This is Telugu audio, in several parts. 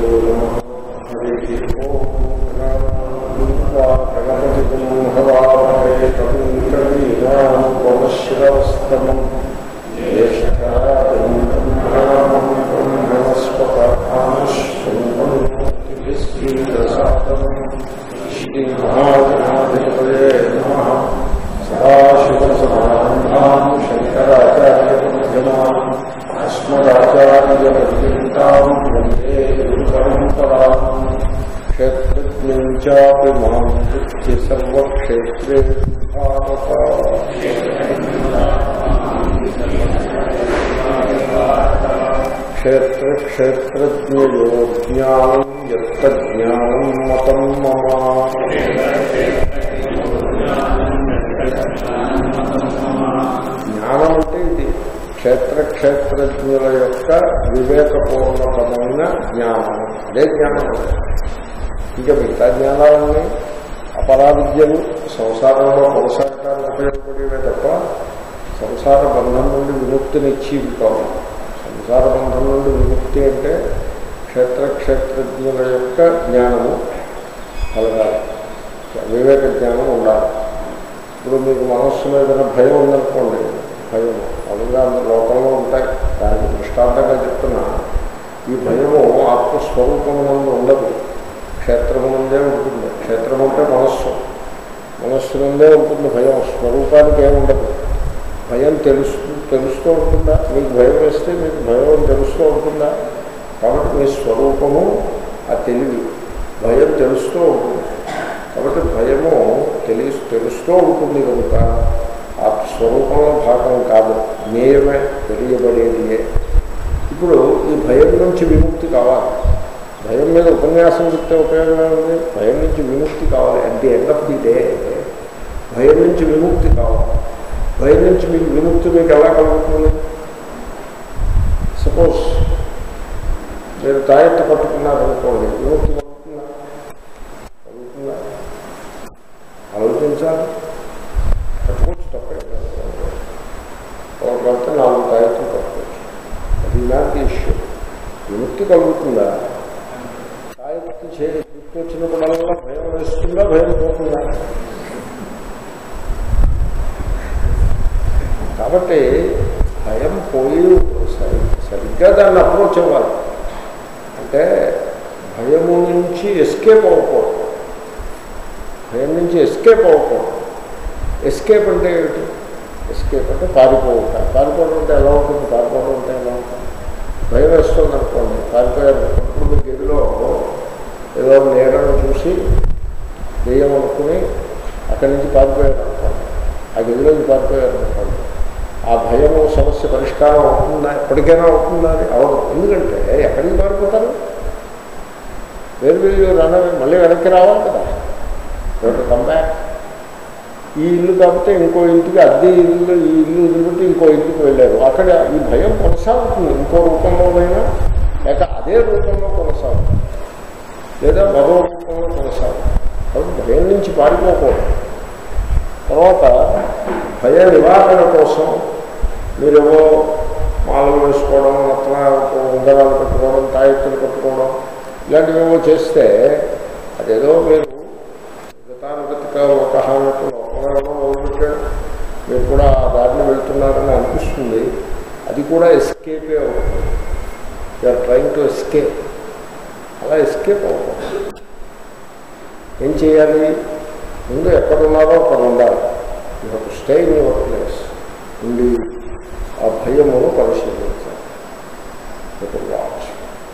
श्रीगुरुभ्यो नमः हरिः ओम् गणपतिगुं हवामहे कविं कवीनामुपमश्रवस्तमम् ज्येष्ठादं ब्रह्मणां ब्रह्मणस्पताश्वन्वन्तिभिस्फीतसादनं श्रीमहागणाधिपतये नमः सदाशिवसमारम्भां शङ्कराचार्यमध्यमाम् अस्मदाचार्यपर्यन्तां वन्दे गुरुपरम्पराम् क्षेत्रज्ञं चापि मां वृत्ति सर्वक्षेत्रे भारत क्षेत्रक्षेत्रज्ञयोज्ञानं यत्तज्ञानं मतं मम జ్ఞానం అంటే ఇది క్షేత్ర క్షేత్రజ్ఞుల యొక్క వివేకపూర్వకమైన జ్ఞానం అదే జ్ఞానం ఇంకా మిగతా జ్ఞానాలన్నీ అపరావిద్యలు సంసారంలో కొనసాగడానికి ఉపయోగపడేవే తప్ప సంసార బంధం నుండి విముక్తినిచ్చేవి కావు సంసార బంధం నుండి విముక్తి అంటే క్షేత్ర క్షేత్రజ్ఞుల యొక్క జ్ఞానము కలగాలి వివేక జ్ఞానం ఉండాలి ఇప్పుడు మీకు మనస్సులో ఏదైనా భయం ఉందనుకోండి భయం మామూలుగా అందరి లోకంలో ఉంటాయి దానికి దృష్టాంతంగా చెప్తున్నా ఈ భయము ఆత్మస్వరూపమునందు ఉండదు క్షేత్రమునందే ఉంటుంది క్షేత్రం అంటే మనస్సు మనస్సు నుండే ఉంటుంది భయం స్వరూపానికి ఏమి ఉండదు భయం తెలుస్తూ తెలుస్తూ ఉంటుందా మీకు భయం వేస్తే మీకు భయం తెలుస్తూ ఉంటుందా కాబట్టి మీ స్వరూపము ఆ తెలివి భయం తెలుస్తూ ఉంటుంది కాబట్టి భయము తెలి తెలుస్తూ ఉంటుంది కనుక ఆ స్వరూపంలో భాగం కాదు నేయమే తెలియబడేదియే ఇప్పుడు ఈ భయం నుంచి విముక్తి కావాలి భయం మీద ఉపన్యాసం చెప్తే ఉపయోగమే ఉంది భయం నుంచి విముక్తి కావాలి at the end of the day భయం నుంచి విముక్తి కావాలి భయం నుంచి మీకు విముక్తి మీకు ఎలా కలుగుతుంది సపోజ్ మీరు తాయెత్తు పట్టుకున్నారనుకోండి విముక్తి కలుగుతుందా కలుగుతుందా ఆలోచించాలి పట్టుకోవచ్చు తప్పే ఒకరితో నాలుగు తాయెత్తులు పట్టుకోవచ్చు అది నాట్ ఇష్యూ విముక్తి కలుగుతుందా తాయెత్తు చే గుర్తు వచ్చినప్పుడల్లా భయం వేస్తుందా భయం పోతుందా కాబట్టి భయం పోయి సరి సరిగ్గా దాన్ని అప్రోచ్ అవ్వాలి అంటే భయము నుంచి ఎస్కేప్ అవ్వకూడదు భయం నుంచి ఎస్కేప్ అవ్వకూడదు ఎస్కేప్ అంటే ఏమిటి ఎస్కేప్ అంటే పారిపోవుట పారిపోవడం అంటే ఎలా ఉంటుంది పారిపోవడం అంటే ఎలా ఉంటుంది భయం వేస్తుంది అనుకోండి పారిపోయారు ఇప్పుడు మీ గదిలో ఏదో నీడను చూసి దెయ్యం అనుకుని అక్కడి నుంచి పారిపోయారు అనుకోండి ఆ గదిలోకి పారిపోయారు అనుకోండి ఆ భయము సమస్య పరిష్కారం అవుతుందా ఎప్పటికైనా అవుతుందా అని అవదు ఎందుకంటే ఎక్కడికి పారిపోతారు వేరు వేరు రన్ మళ్ళీ వెనక్కి రావాలి కదా రేపు కంబ్యాక్ ఈ ఇల్లు కాకపోతే ఇంకో ఇంటికి అద్దె ఇల్లు ఈ ఇల్లు వదిలిపెట్టి ఇంకో ఇంటికి వెళ్ళారు అక్కడ ఈ భయం కొనసాగుతుంది ఇంకో రూపంలోనైనా లేక అదే రూపంలో కొనసాగుతుంది లేదా మరో రూపంలో కొనసాగుతుంది కాబట్టి భయం నుంచి పారిపోకూడదు తర్వాత భయ నివారణ కోసం మీరేవో మాలలు వేసుకోవడం అట్లా ఉంగరాలు పెట్టుకోవడం తాయెత్తులు కట్టుకోవడం ఇలాంటివేవో చేస్తే అదేదో మీరు గతానుగతిక ఒక అన్నట్టు లోకంలో మొదలుపెట్టాడు మీరు కూడా ఆ దారిని వెళ్తున్నారని అనిపిస్తుంది అది కూడా ఎస్కేపే అవుతుంది యూఆర్ ట్రైంగ్ టు ఎస్కేప్ అలా ఎస్కేప్ అవుతుంది ఏం చేయాలి ముందు ఎక్కడున్నారో అక్కడ ఉండాలి you stay in your place ఉండి ఆ భయమును పరిశీలించాలి వాచ్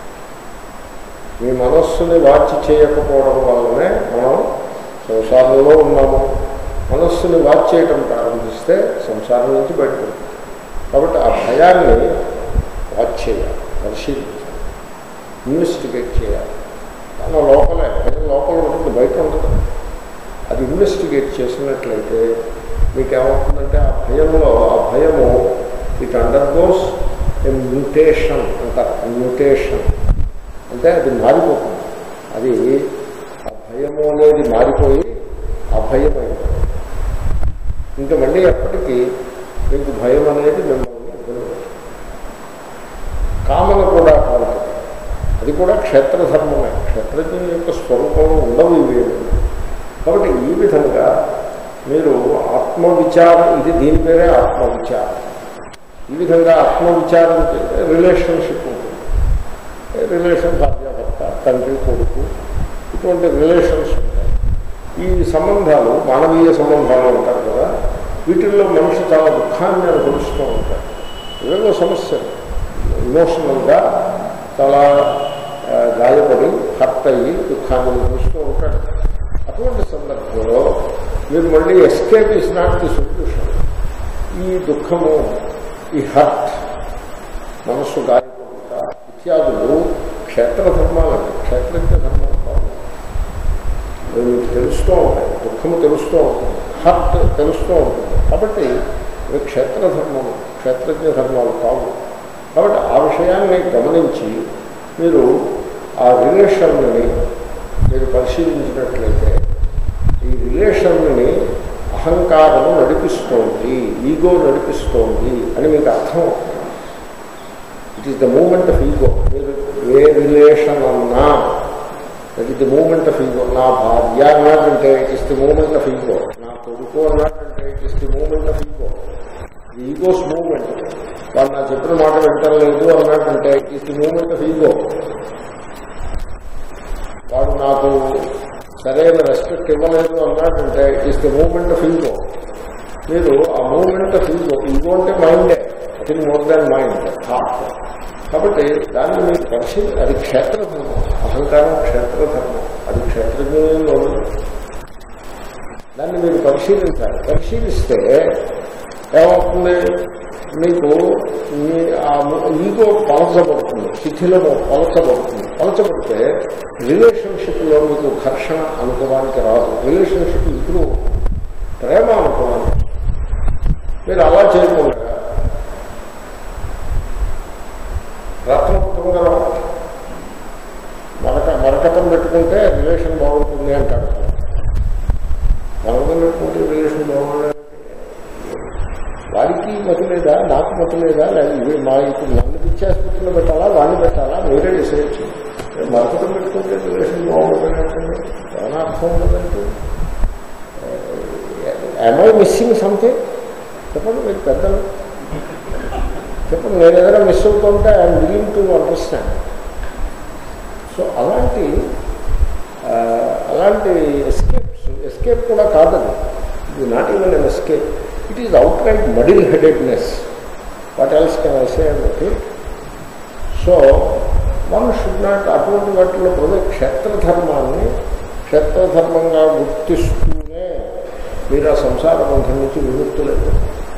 మీ మనస్సుని వాచ్ చేయకపోవడం వల్లనే మనం సంసారంలో ఉన్నాము మనస్సుని వాచ్ చేయటం ప్రారంభిస్తే సంసారం నుంచి బయటపడుతుంది కాబట్టి ఆ భయాన్ని వాచ్ చేయాలి పరిశీలించాలి ఇన్వెస్టిగేట్ చేయాలి తన లోపలే భయం లోపల ఉంటుంది బయట ఉంటుంది అది ఇన్వెస్టిగేట్ చేసినట్లయితే మీకు ఏమవుతుందంటే ఆ భయంలో ఆ భయము ఇట్ అండర్గోస్ ఏ మ్యూటేషన్ అంటారు మ్యూటేషన్ అంటే అది మారిపోతుంది అది ఆ భయము అనేది మారిపోయి అభయమైంది ఇంకా మళ్ళీ ఎప్పటికీ మీకు భయం అనేది మిమ్మల్ని ఇబ్బంది పెట్టదు. కామన కూడా అటువంటిది అది కూడా క్షేత్రధర్మమే క్షేత్రజ్ఞుని యొక్క స్వరూపంలో ఉండవు ఇవి కాబట్టి ఈ విధంగా మీరు ఆత్మవిచారం ఇది దీని పేరే ఆత్మవిచారం ఈ విధంగా ఆత్మవిచారం చేస్తే రిలేషన్షిప్ ఉంటుంది రిలేషన్ భార్యాభర్త తండ్రి కొడుకు ఇటువంటి రిలేషన్స్ ఉంటాయి ఈ సంబంధాలు మానవీయ సంబంధాలు ఉంటారు కదా వీటిల్లో మనిషి చాలా దుఃఖాన్ని అనుభవిస్తూ ఉంటాడు ఏవేవో సమస్యలు ఇమోషనల్గా చాలా ఆ, గాయపడి హర్ట్ అయ్యి దుఃఖాన్ని అనుభవిస్తూ ఉంటాడు అటువంటి సందర్భంలో మీరు మళ్ళీ escape is not the solution ఈ దుఃఖము ఈ హర్ట్ మనస్సు గాయపడుట ఇత్యాదులు క్షేత్ర ధర్మాలండి క్షేత్రజ్ఞ ధర్మాలు కావు అవి మీకు తెలుస్తూ ఉంటాయి దుఃఖము తెలుస్తూ ఉంటుంది హర్ట్ తెలుస్తూ ఉంటుంది కాబట్టి ఇవి క్షేత్ర ధర్మము క్షేత్రజ్ఞ ధర్మాలు కావు కాబట్టి ఆ విషయాన్ని గమనించి మీరు ఆ రిలేషన్ని మీరు పరిశీలించినట్లయితే ఈ రిలేషన్ని అహంకారము నడిపిస్తోంది ఈగో నడిపిస్తోంది అని మీకు అర్థం అవుతుంది it is the moment of ego మీరు ఏ రిలేషన్ అన్నా that is the moment of ego నా భార్య అన్నాడంటే it is the moment of ego నా కొడుకు అన్నాడంటే it is the moment of ego the ego's moment వాడు నా చెప్పిన మాట వింటలేదు అన్నాడంటే it is the moment of ego వాడు నాకు సరైన రెస్పెక్ట్ ఇవ్వలేదు అన్నాడంటే it is the moment of ego మీరు ఆ మూమెంట్ ఆఫ్ ఈగో ఈగో అంటే మైండే thing more than mind thought కాబట్టి దాన్ని మీరు పరిశీలి అది క్షేత్రధర్మం అహంకారం క్షేత్రధర్మం అది క్షేత్రజ్ఞంలో ఉంది. దాన్ని మీరు పరిశీలించాలి పరిశీలిస్తే ఏమవుతుంది మీకు మీ ఆ ఈగో పలచబడుతుంది శిథిలము పలచబడుతుంది పలచబడితే రిలేషన్షిప్లో మీకు ఘర్షణ అనుభవానికి రాదు రిలేషన్షిప్ ఇప్పుడు ప్రేమ అనుభవానికి మీరు అలా చేయకుండా రత్నపుత్రంగా మరక మరకతం పెట్టుకుంటే రిలేషన్ బాగుంటుంది అంటాడు మరకతం పెట్టుకుంటే రిలేషన్ బాగుంటుంది వాడికి మతి లేదా నాకు మతి లేదా లేదా ఇవి మా ఇప్పుడు నన్ను పిచ్చాసుపత్రిలో పెట్టాలా వాడిని పెట్టాలా మీరే డిసైడ్ మరకతం పెట్టుకుంటే రిలేషన్ బాగుంటుంది అంటే ఏమైనా అర్థం ఉండదంటే ఐ మిస్సింగ్ సంథింగ్ చెప్పండి మీరు పెద్దలు చెప్పండి నేను ఏదైనా మిస్ అవుతుంటే I'm willing to understand so అలాంటి ఆ, అలాంటి ఎస్కేప్స్ ఎస్కేప్ కూడా కాదది ఇది not even an escape it is outright muddle headedness what else can I say అంటే సో వన్ షుడ్ నాట్ అటువంటి వాటిలో కూడా క్షేత్రధర్మాన్ని క్షేత్రధర్మంగా గుర్తిస్తూనే మీరు ఆ సంసార బంధం నుంచి విముక్తులేదు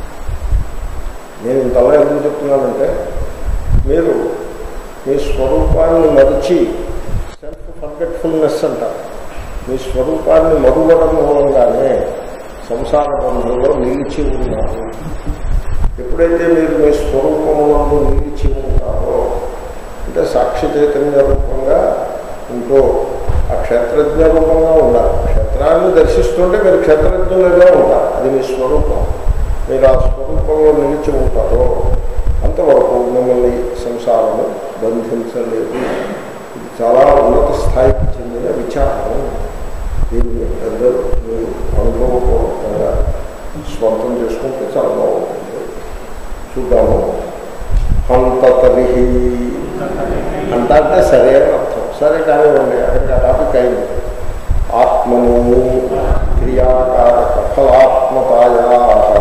నేను ఇంతలా ఎందుకు చెప్తున్నానంటే మీరు మీ స్వరూపాన్ని మరిచి సెల్ఫ్ ఫర్గెట్ఫుల్నెస్ అంటారు మీ స్వరూపాన్ని మరువడం మూలంగానే సంసార బంధంలో నిలిచి ఉన్నారు ఎప్పుడైతే మీరు మీ స్వరూపంలో నిలిచి ఉంటారో అంటే సాక్షి చైతన్య రూపంగా ఉంటూ ఆ క్షేత్రజ్ఞ రూపంగా ఉండాలి క్షేత్రాన్ని దర్శిస్తుంటే మీరు క్షేత్రజ్ఞులుగా ఉంటారు అది మీ స్వరూపం మీరు ఆ స్వరూపంలో నిలిచి ఉంటారో అంతవరకు మిమ్మల్ని సంసారము బంధించలేదు ఇది చాలా ఉన్నత స్థాయికి చెందిన విచారం దీన్ని పెద్దలు మీరు అనుభవపూర్వకంగా స్వంతం చేసుకుంటే చాలా బాగుంటుంది చూద్దాము హంత తరిహి అంత అంటే సరే అని అర్థం సరే కానివ్వండి అక్కడికి ఆ టాపిక్ అయింది ఆత్మను క్రియాకారక ఫలాత్మతాయా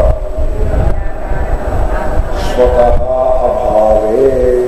స్వత అభావే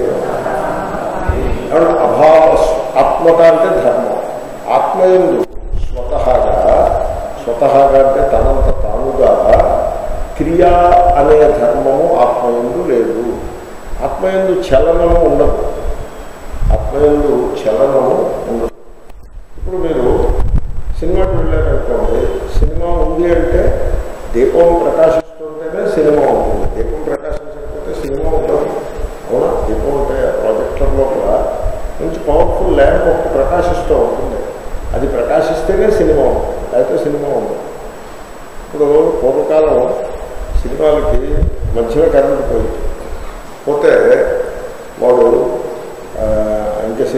ఏమంటే అభావ ఆత్మత అంటే ధర్మం ఆత్మయందు స్వతహాగా స్వతహాగా అంటే తనంత తానుగా క్రియ అనే ధర్మము ఆత్మయందు లేదు ఆత్మయందు చలనము ఉండదు ఆత్మయందు చలనము ఉండదు ఇప్పుడు మీరు సినిమాకి వెళ్ళారనుకోండి సినిమా ఉంది అంటే దీపం ప్రకాశిస్తుంటేనే సినిమా ఉంటుంది దీపం ప్రకాశించకపోతే సినిమా ఉండదు అవునా దీపం ఉంటే ప్రాజెక్టర్ లోపల మంచి పవర్ఫుల్ ల్యాంప్ ఒకటి ప్రకాశిస్తూ ఉంటుంది అది ప్రకాశిస్తేనే సినిమా ఉంటుంది లేకపోతే సినిమా ఉండదు ఇప్పుడు పూర్వకాలం సినిమాలకి మధ్యలో కరెంట్ పోయింది పోతే వాడు ఆ, ఇంక సినిమా ఇంక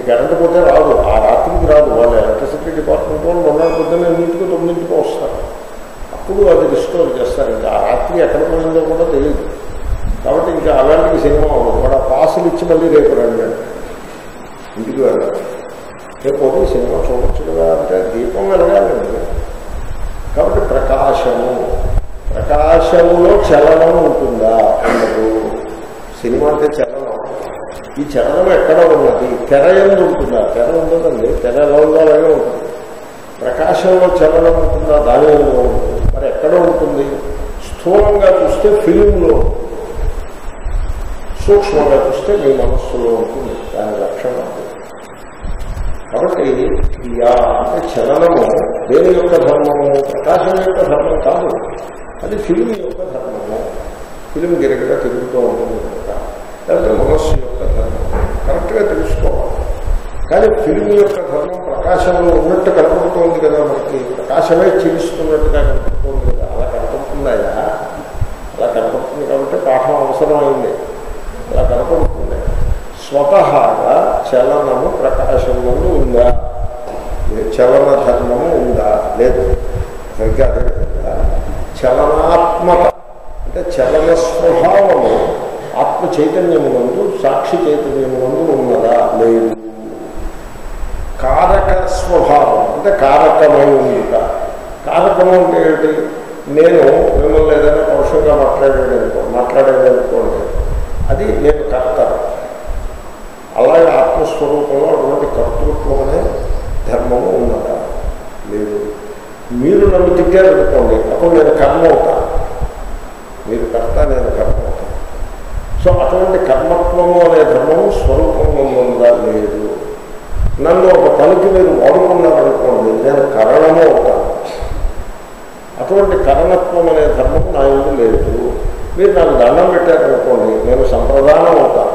ఈ కరెంట్ పోతే రాదు ఆ రాత్రికి రాదు వాళ్ళు ఎలక్ట్రిసిటీ డిపార్ట్మెంట్ వాళ్ళు మొన్నటి పొద్దున్న ఎన్నింటికి తొమ్మిదింటికి వస్తారు అప్పుడు అది రిస్టోర్ చేస్తారు ఇంకా ఆ రాత్రి ఎక్కడ పోయిందో కూడా తెలియదు కాబట్టి ఇంకా అలాంటి సినిమా ఉండదు వాడు ఆ పాసులు ఇచ్చి మళ్ళీ రేపు రండి అంటే ఇంటికి వెళ్ళాలి రేపు పోతే సినిమా చూడొచ్చు కదా అంటే దీపం వెలగాలండి కాబట్టి ప్రకాశము ప్రకాశములో చలనం ఉంటుందా ఉండదు సినిమా అంటే చలనం ఈ చలనం ఎక్కడ ఉన్నది తెర ఎందు ఉంటుందా తెర ఉండదండి తెర ఎలా ఉందో అలాగే ఉంటుంది ప్రకాశంలో చలనం ఉంటుందా దాని ఎందు ఉంటుంది మరి ఎక్కడ ఉంటుంది స్థూలంగా చూస్తే ఫిలింలో సూక్ష్మంగా చూస్తే మీ మనస్సులో ఉంటుంది దాని లక్షణం అది. కాబట్టి క్రియా అంటే చలనము దేని యొక్క ధర్మము ప్రకాశం యొక్క ధర్మం కాదు అది ఫిలిం యొక్క ధర్మము ఫిలిం గిరగిర తిరుగుతూ ఉంటుంది కనుక లేకపోతే మనస్సు యొక్క ధర్మం కరెక్ట్గా తెలుసుకోవాలి కానీ ఫిలిం యొక్క ధర్మం ప్రకాశంలో ఉన్నట్టు కనపడుతోంది కదా మనకి ప్రకాశమే చిలుస్తున్నట్టుగా కనపడుతోంది కదా అలా కనపడుతుందాయా అలా కనపడుతుంది కాబట్టి పాఠం అవసరమైంది అలా కనపడుతుంది స్వతహాగా చలనము ప్రకాశంలో ఉందా ఇది చలన ధర్మము ఉందా లేదు సరిగ్గా అదే విధంగా చలనాత్మక అంటే చలన స్వభావము ఆత్మ చైతన్యమునందు సాక్షి చైతన్యమునందు ఉన్నదా లేదు కారక స్వభావం అంటే కారకమై ఉందిట కారకము అంటే ఏంటి నేను మిమ్మల్ని ఏదైనా పరుషంగా మాట్లాడాడు అనుకో మాట్లాడేది అనుకోండి అది నేను కర్త అలాగే ఆత్మస్వరూపంలో అటువంటి కర్తృత్వం అనే ధర్మము ఉన్నదా లేదు మీరు నన్ను తిట్టారనుకోండి అప్పుడు నేను కర్మ అవుతాను మీరు కర్త నేను కర్మ అవుతాను సో అటువంటి కర్మత్వము అనే ధర్మము స్వరూపంలో ఉందా లేదు నన్ను ఒక పనికి మీరు వాడుకున్నారనుకోండి నేను కరణము అవుతాను అటువంటి కరణత్వం అనే ధర్మం నా ఇందు లేదు మీరు నాకు దండం పెట్టారనుకోండి నేను సంప్రదానం అవుతాను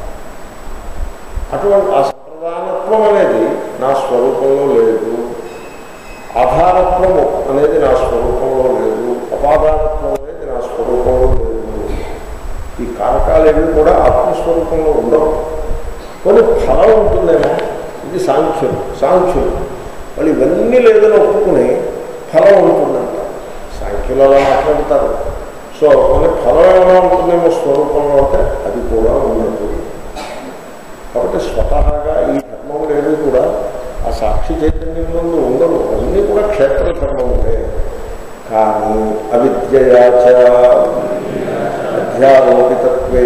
అటువంటి ఆ సంప్రదానత్వం అనేది నా స్వరూపంలో లేదు ఆధారత్వము అనేది నా స్వరూపంలో లేదు అపాదానత్వం అనేది నా స్వరూపంలో లేదు ఈ కారకాలేవి కూడా ఆత్మస్వరూపంలో ఉండవు కొన్ని ఫలం ఉంటుందేమో ఇది సాంఖ్యం సాంఖ్యులు వాళ్ళు ఇవన్నీ లేదని ఒప్పుకుని ఫలం ఉంటుందంట సాంఖ్యులు అలా మాట్లాడతారు సో కొన్ని ఫలం ఎలా ఉంటుందేమో స్వరూపంలో అంటే అది కూడా ఉండదు కాబట్టి స్వతహాగా ఈ ధర్మములు ఏవి కూడా ఆ సాక్షి చైతన్యంలో ఉండవు అన్నీ కూడా క్షేత్ర ధర్మములే కానీ అవిద్యయాచ అధ్యారోపితత్వే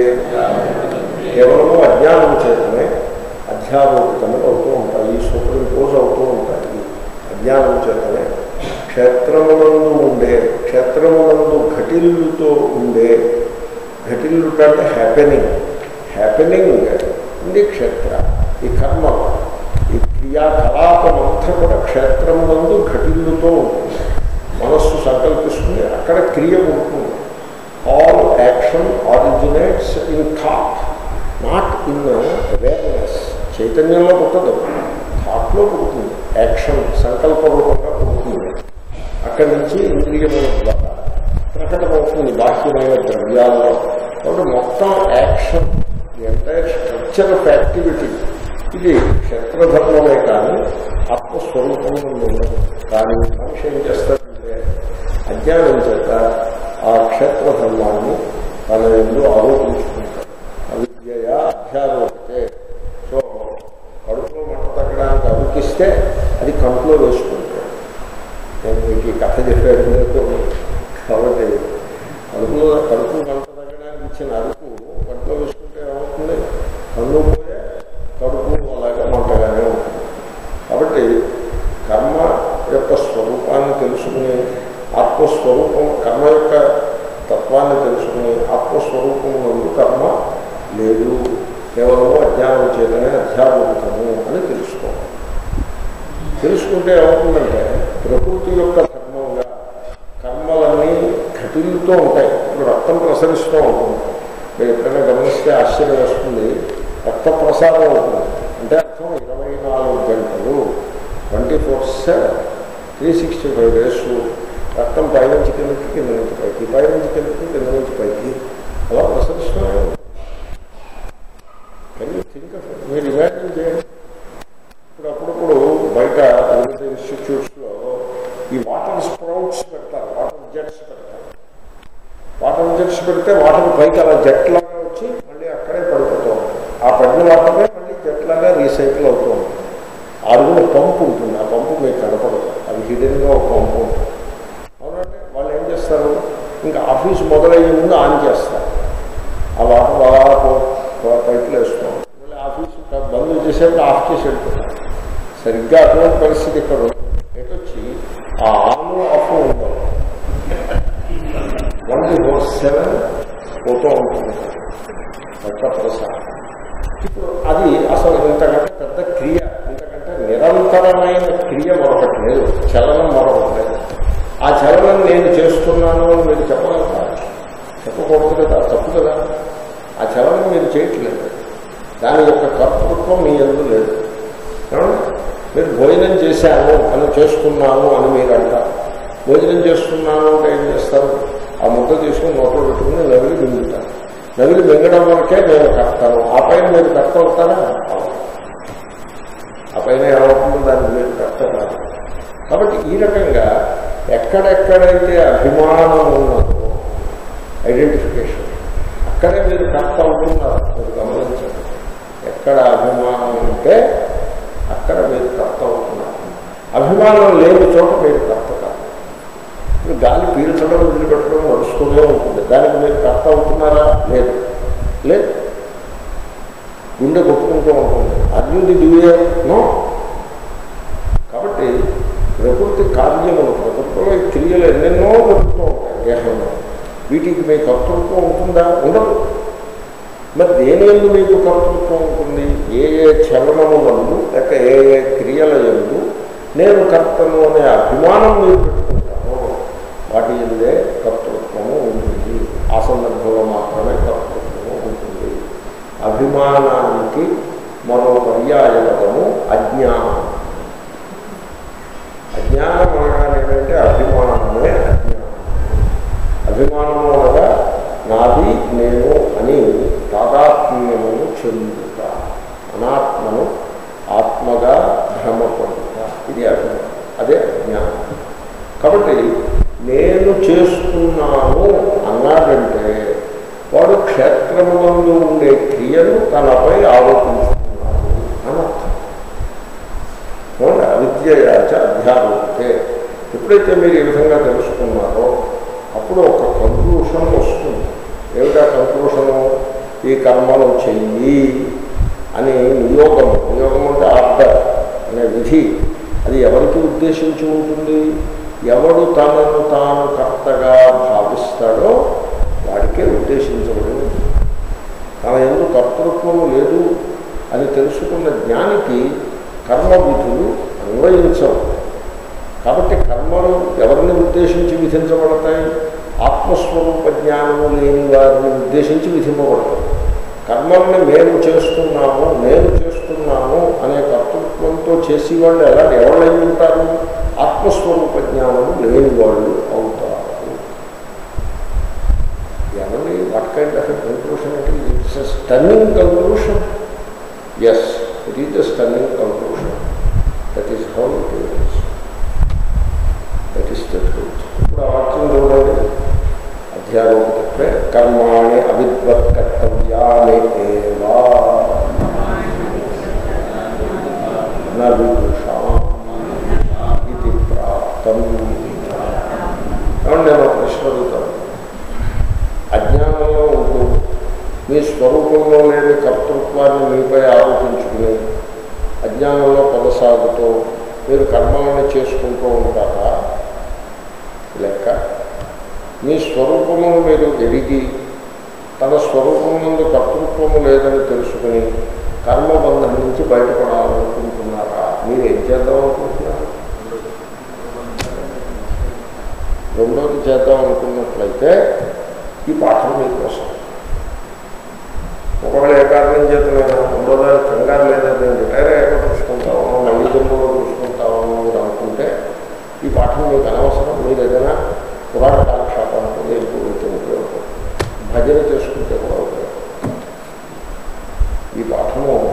కేవలము అజ్ఞానం చేతనే అధ్యారోపితములు అవుతూ ఉంటాయి సూపర్ ఇంపోజ్ అవుతూ ఉంటాయి అజ్ఞానం చేతనే క్షేత్రములందు ఉండే క్షేత్రములందు ఘటిల్లుతో ఉండే ఘటిల్లుట అంటే హ్యాపెనింగ్ హ్యాపెనింగ్ ఉంది క్షేత్ర ఈ కర్మ ఈ క్రియాకలాపం అంతా కూడా క్షేత్రములందు ఘటిల్లుతో ఉంటుంది మనస్సు సంకల్పిస్తుంది అక్కడ క్రియ ఉంటుంది all action originates in thought not in awareness చైతన్యంలో పుట్టదు థాట్లో పుడుతుంది యాక్షన్ సంకల్ప రూపంగా పుడుతుంది అక్కడి నుంచి ఇంద్రియముల ద్వారా ప్రకటమవుతుంది బాహ్యమైన ద్రవ్యాల్లో కాబట్టి మొత్తం action entire structure of activity ఇది క్షేత్రధర్మమే కానీ ఆత్మస్వరూపంలో ఉండదు కానీ మనిషి ఏం చేస్తాడంటే అజ్ఞానం చేత ఆ క్షేత్రధర్మాన్ని తన ఎందు ఆరోపించుకుంటాడు అవిద్య అధ్యారోపితే సో కడుపులో మంట తగ్గడానికి అవికిస్తే అది కంట్లో వేసుకుంటాడు నేను మీకు ఈ కథ చెప్పాను కాబట్టి కడుపులో కడుపు మంట తగ్గడానికి ఇచ్చిన అరుపు కంట్లో వేసుకుంటే ఏమవుతుంది కన్ను పోయే కడుపు అలాగే మంటగానే ఉంటుంది కాబట్టి కర్మ యొక్క స్వరూపాన్ని తెలుసుకుని ఆత్మస్వరూపం కర్మ యొక్క తత్వాన్ని తెలుసుకుని ఆత్మస్వరూపం నందు కర్మ లేదు కేవలము అజ్ఞానం చేతనే అధ్యాపకము అని తెలుసుకోవాలి తెలుసుకుంటే ఏమవుతుందంటే ప్రకృతి యొక్క ధర్మంగా కర్మలన్నీ ఘటిల్లుతూ ఉంటాయి ఇప్పుడు రక్తం ప్రసరిస్తూ ఉంటుంది మీరు ఎప్పుడైనా గమనిస్తే ఆశ్చర్యం వస్తుంది రక్త ప్రసారం అవుతుంది అంటే అర్థం ఇరవై నాలుగు గంటలు twenty four seven three sixty five days రక్తం పైనుంచి కిందకి కింద నుంచి పైకి పైనుంచి కిందకి కింద నుంచి పైకి అలా ప్రసరిస్తూనే ఉంటుంది థింక్ ఆఫ్ మీరు ఇమాజిన్ చేయండి ఇప్పుడు అప్పుడప్పుడు బయట వివిధ ఇన్స్టిట్యూట్స్లో ఈ వాటర్ స్ప్రౌట్స్ పెడతారు వాటర్ జెట్స్ పెడతారు వాటర్ జెట్స్ పెడితే వాటర్ పైకి అలా జెట్లాగా వచ్చి మళ్ళీ అక్కడే పడిపోతూ ఉంటుంది ఆ పడిన వాటరే మళ్ళీ జెట్లాగా రీసైకిల్ అవుతూ ఉంటుంది అడుగున పంపు ఉంటుంది ఆ పంపు మీకు కనపడదు అది హిడెన్గా ఒక పంపు ఉంటుంది అవునంటే వాళ్ళు ఏం చేస్తారు ఇంకా ఆఫీస్ మొదలయ్యే ముందు ఆన్ చేస్తారు ఆ వాటర్ బాగా పో- పైపులు వేస్తాం మళ్ళీ ఆఫీస్ బంద్ చేసేప్పుడు ఆఫ్ చేసి వెళ్ళిపోతారు సరిగ్గా అటువంటి పరిస్థితి ఇక్కడ ఉంది. ఎటొచ్చి ఆ ఆన్ ఆఫ్ ఉండవు వన్ ఫోర్ సెవెన్ పోతూ ఉంటుంది కొత్త ప్రసాదం ఇప్పుడు అది అసలు ఇంతకంటే పెద్ద క్రియ ఇంతకంటే నిరంతరమైన క్రియ మరొకటి లేదు చలనం మరొకటి లేదు ఆ చలనం నేను చేస్తున్నాను అని మీరు చెప్పగలరా చెప్పకూడదు కదా తప్పు కదా ఆ చలనం మీరు చేయట్లేదు దాని యొక్క కర్తృత్వం మీ ఎందు లేదు ఏమండి? మీరు భోజనం చేశాను అని చేస్తున్నాను అని మీరు అంటారు భోజనం చేస్తున్నాను అంటే ఏం చేస్తారు ఆ ముద్ద తీసుకుని నోట్లో పెట్టుకుని నవిలి మింగుతారు నవిలి మింగడం వరకే నేను కర్తాను ఆ పైన మీరు కర్త అవుతారా అవును. ఆ పైన ఏమవుతుందో దానికి మీరు కర్త కాదు కాబట్టి ఈ రకంగా ఎక్కడెక్కడైతే అభిమానం ఉన్నదో ఐడెంటిఫికేషన్ అక్కడే మీరు కర్త అవుతున్నారు మీరు గమనించండి ఎక్కడ అభిమానం ఉంటే అక్కడ మీరు కర్త అవుతున్నారు అభిమానం లేని చోట మీరు కర్త కాదు మీరు గాలి పీల్చడం వదిలిపెట్టడం నడుస్తూనే ఉంటుంది దానికి మీరు కర్త అవుతున్నారా లేదు లేదు గుండె కొట్టుకుంటూ ఉంటుంది అర్జునుడి దివ్య నో కాబట్టి ప్రకృతి కార్యములు ప్రకృతిలో ఈ క్రియలు ఎన్నెన్నో జరుగుతూ ఉంటాయి దేహంలో వీటికి మీ కర్తృత్వం ఉంటుందా ఉండదు మరి దేని ఎందు మీకు కర్తృత్వం ఉంటుంది ఏ ఏ చలనములందు లేక ఏ ఏ క్రియల ఎందు నేను కర్తను అనే అభిమానం మీరు పెట్టుకుంటారో వాటి ఎందే కర్తృత్వము ఉంటుంది ఆ సందర్భంలో మాత్రమే కర్తృత్వము ఉంటుంది అభిమానానికి మరో పర్యాయపదము అజ్ఞానం అజ్ఞానం అనగానే ఏంటంటే అభిమానమే అజ్ఞానం అభిమానము అనగా నాది నేను అని తాదాత్మ్యమును చెందుట అనాత్మను ఆత్మగా భ్రమపడుట ఇది అభిమానం అదే అజ్ఞానం కాబట్టి నేను చేస్తున్నాను అన్నాడంటే వాడు క్షేత్రములందు ఉండే క్రియను తనపై ఆరోపించుకున్నాడు అని అర్థం చూడండి అవిద్యయాచ అధ్యారోపితే ఎప్పుడైతే మీరు ఈ విధంగా తెలుసుకున్నారో అప్పుడు ఒక కంక్లూషన్ వస్తుంది ఏమిటా కంక్లూషను ఈ కర్మను చెయ్యి అని నియోగం నియోగం అంటే ఆర్డర్ అనే విధి అది ఎవరికి ఉద్దేశించి ఉంటుంది ఎవడు తనను తాను కర్తగా భావిస్తాడో వాడికే ఉద్దేశించబడి ఉంటుంది తన ఎందు కర్తృత్వము లేదు అని తెలుసుకున్న జ్ఞానికి కర్మ విధులు అన్వయించవు కాబట్టి కర్మలు ఎవరిని ఉద్దేశించి విధించబడతాయి ఆత్మస్వరూప జ్ఞానము లేని వారిని ఉద్దేశించి విధింపబడతాయి కర్మల్ని మేము చేస్తున్నాము నేను చేస్తున్నాను అనే కర్తృత్వంతో చేసేవాళ్ళు ఎలా ఎవరై ఉంటారు ఆత్మస్వరూప జ్ఞానము లేని వాళ్ళు అవుతారు ఏమండి what kind of conclusion it is it's a stunning conclusion yes it is the stunning conclusion that is how it is that is the truth ఇప్పుడు ఆ వాక్యం చూడండి అధ్యారోపితే కర్మాణి అవిద్వత్ కర్తవ్యాని ఏవా నవిదుషాం ఇది ప్రాప్తం ఏమండి నేను ఒక ప్రశ్న అడుగుతాను అజ్ఞానంలో ఉంటూ మీ స్వరూపంలో లేని కర్తృత్వాన్ని మీపై ఆరోపించుకుని అజ్ఞానంలో కొనసాగుతూ మీరు కర్మలను చేసుకుంటూ ఉంటారా లెక్క మీ స్వరూపమును మీరు ఎరిగి తన స్వరూపం నుండి కర్తృత్వము లేదని తెలుసుకుని కర్మబంధం నుంచి బయటపడాలనుకుంటున్నారా మీరు ఏం చేద్దాం అనుకుంటున్నారు రెండోది చేద్దాం అనుకున్నట్లయితే ఈ పాఠం మీకోసం ఒకవేళ ఏ కారణం చేతనైనా రెండో దాని కంగారు లేదా నేను రిటైర్ అయ్యాక చూసుకుంటాము మళ్ళీ జన్మలో చూసుకుంటాము మీరు అనుకుంటే ఈ పాఠం మీకు అనవసరం మీరు ఏదైనా పురాణ కాలక్షేపానికి దేనికి వెళ్తే ఉపయోగపడుతుంది భజన చేసుకుంటే కూడా ఉపయోగపడుతుంది ఈ పాఠము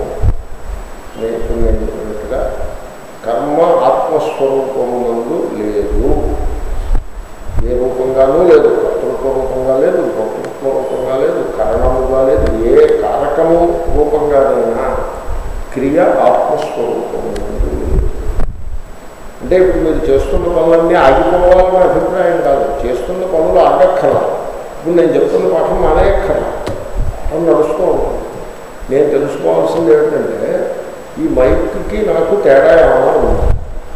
ఆత్మస్వరూపమునందు లేదు ఏ రూపంగానూ లేదు కర్తృత్వ రూపంగా లేదు భోక్తృత్వ రూపంగా లేదు కారణముగా లేదు ఏ కారకము రూపంగానైనా క్రియ ఆత్మస్వరూపమునందు లేదు అంటే ఇప్పుడు మీరు చేస్తున్న పనులన్నీ ఆగిపోవాలనే అభిప్రాయం కాదు చేస్తున్న పనులు ఆగక్కర్లా ఇప్పుడు నేను చెప్తున్న పాఠం మానేయక్కర్లా పాఠం నడుస్తూ ఉంటుంది నేను తెలుసుకోవాల్సింది ఏమిటంటే ఈ మైక్కి నాకు తేడా ఏమైనా ఉంది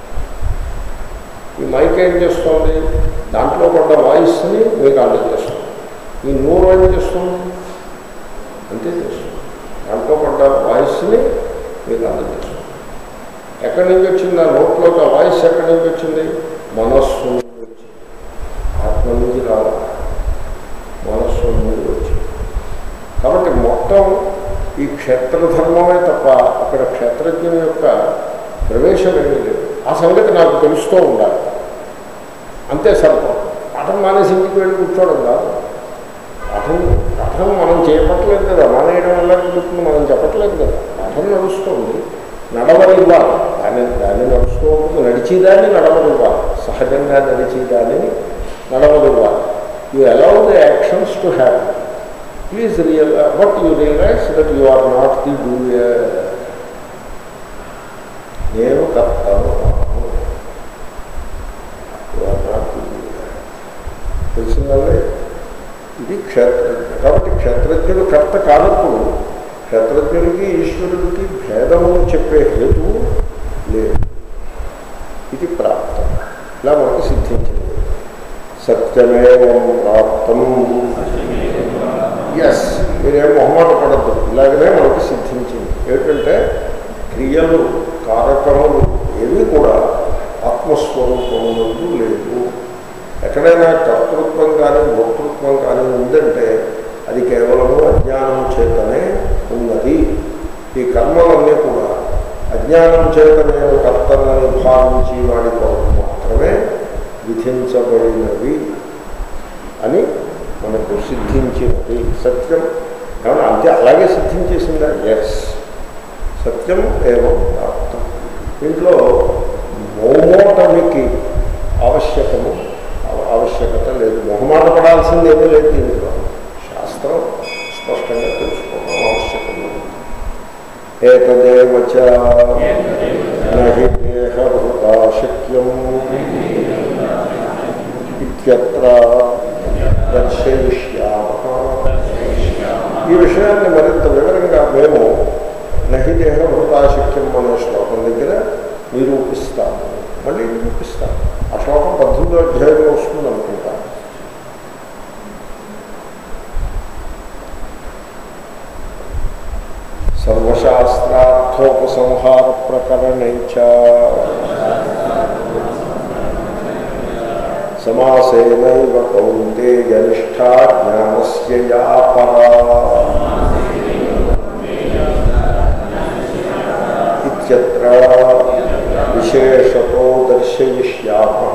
ఈ మైక్ ఏం చేస్తుంది దాంట్లో పడ్డ వాయిస్ని మీకు అందజేస్తుంది ఈ నూరు ఏం చేస్తుంది అంతే చేస్తుంది దాంట్లో పడ్డ వాయిస్ని మీకు అందజేస్తుంది ఎక్కడి నుంచి వచ్చింది ఆ నోట్లోకి ఆ వాయిస్ ఎక్కడి నుంచి వచ్చింది మనస్సు నుండి వచ్చింది ఆత్మ నుంచి రావాలి మనస్సు నుండి వచ్చింది కాబట్టి మొత్తం ఈ క్షేత్రధర్మమే తప్ప అక్కడ క్షేత్రజ్ఞుని యొక్క ప్రవేశం ఏమీ లేదు ఆ సంగతి నాకు తెలుస్తూ ఉండాలి అంతే సర్పం పాఠం మానేసి ఇంటికి వెళ్ళి కూర్చోవడం కాదు పాఠం పాఠం మనం చేపట్టలేదు కదా మానేయడం వల్ల కుదురుతుంది మనం చెప్పట్లేదు కదా పాఠం నడుస్తుంది నడవనివ్వాలి దాన్ని దాన్ని నడుస్తూ ఉంటుంది నడిచేదాన్ని నడవనివ్వాలి సహజంగా నడిచేదాన్ని నడవనివ్వాలి you allow the actions to happy please real but you realise that you are not the doer నేను కర్తను you are not the doer తెలిసిందండి ఇది క్షేత్రజ్ఞ కాబట్టి క్షేత్రజ్ఞుడు కర్త కానప్పుడు క్షేత్రజ్ఞుడికి ఈశ్వరుడికి భేదము చెప్పే హేతువు లేదు ఇది ప్రాప్తం ఇలా మనకు సిద్ధించింది సత్యమేవం ప్రాప్తం ఎస్ మీరేం మొహమాట పడద్దు ఇలాగనే మనకు సిద్ధించింది ఏంటంటే క్రియలు కారకములు ఏవి కూడా ఆత్మస్వరూపమునందు లేదు ఎక్కడైనా కర్తృత్వం కానీ భోక్తృత్వం కానీ ఉందంటే అది కేవలము అజ్ఞానం చేతనే ఉన్నది ఈ కర్మలన్నీ కూడా అజ్ఞానం చేతనే కర్తనని భావించి వాడి కొరకు మాత్రమే విధించబడినవి అని మనకు సిద్ధించినది సత్యం కాబట్టి అంతే అలాగే సిద్ధించేసిందా ఎస్ సత్యం ఏమో ప్రాప్తం దీంట్లో మోమోటమికి ఆవశ్యకము ఆవశ్యకత లేదు మొహమాట పడాల్సింది ఏమీ లేదు దీంట్లో శాస్త్రం స్పష్టంగా తెలుసుకోవడం ఆవశ్యకము ఏతదేవచ నహి దేహభృతా శక్యం ఇత్యత్ర దర్శయిష్యామ ఈ విషయాన్ని మరింత వివరంగా మేము నహి దేహభృతాశక్యం అనే శ్లోకం దగ్గర నిరూపిస్తాము మళ్ళీ నిరూపిస్తాము ఆ శ్లోకం పద్దెనిమిదో అధ్యాయంలో వస్తుంది అనుకుంటా సర్వశాస్త్రార్థోపసంహార ప్రకరణే సమాసేనైవ కౌంతేయ నిష్ఠా జ్ఞానస్య యా పరా ఇత్యత్ర విశేషతో దర్శయిష్యామ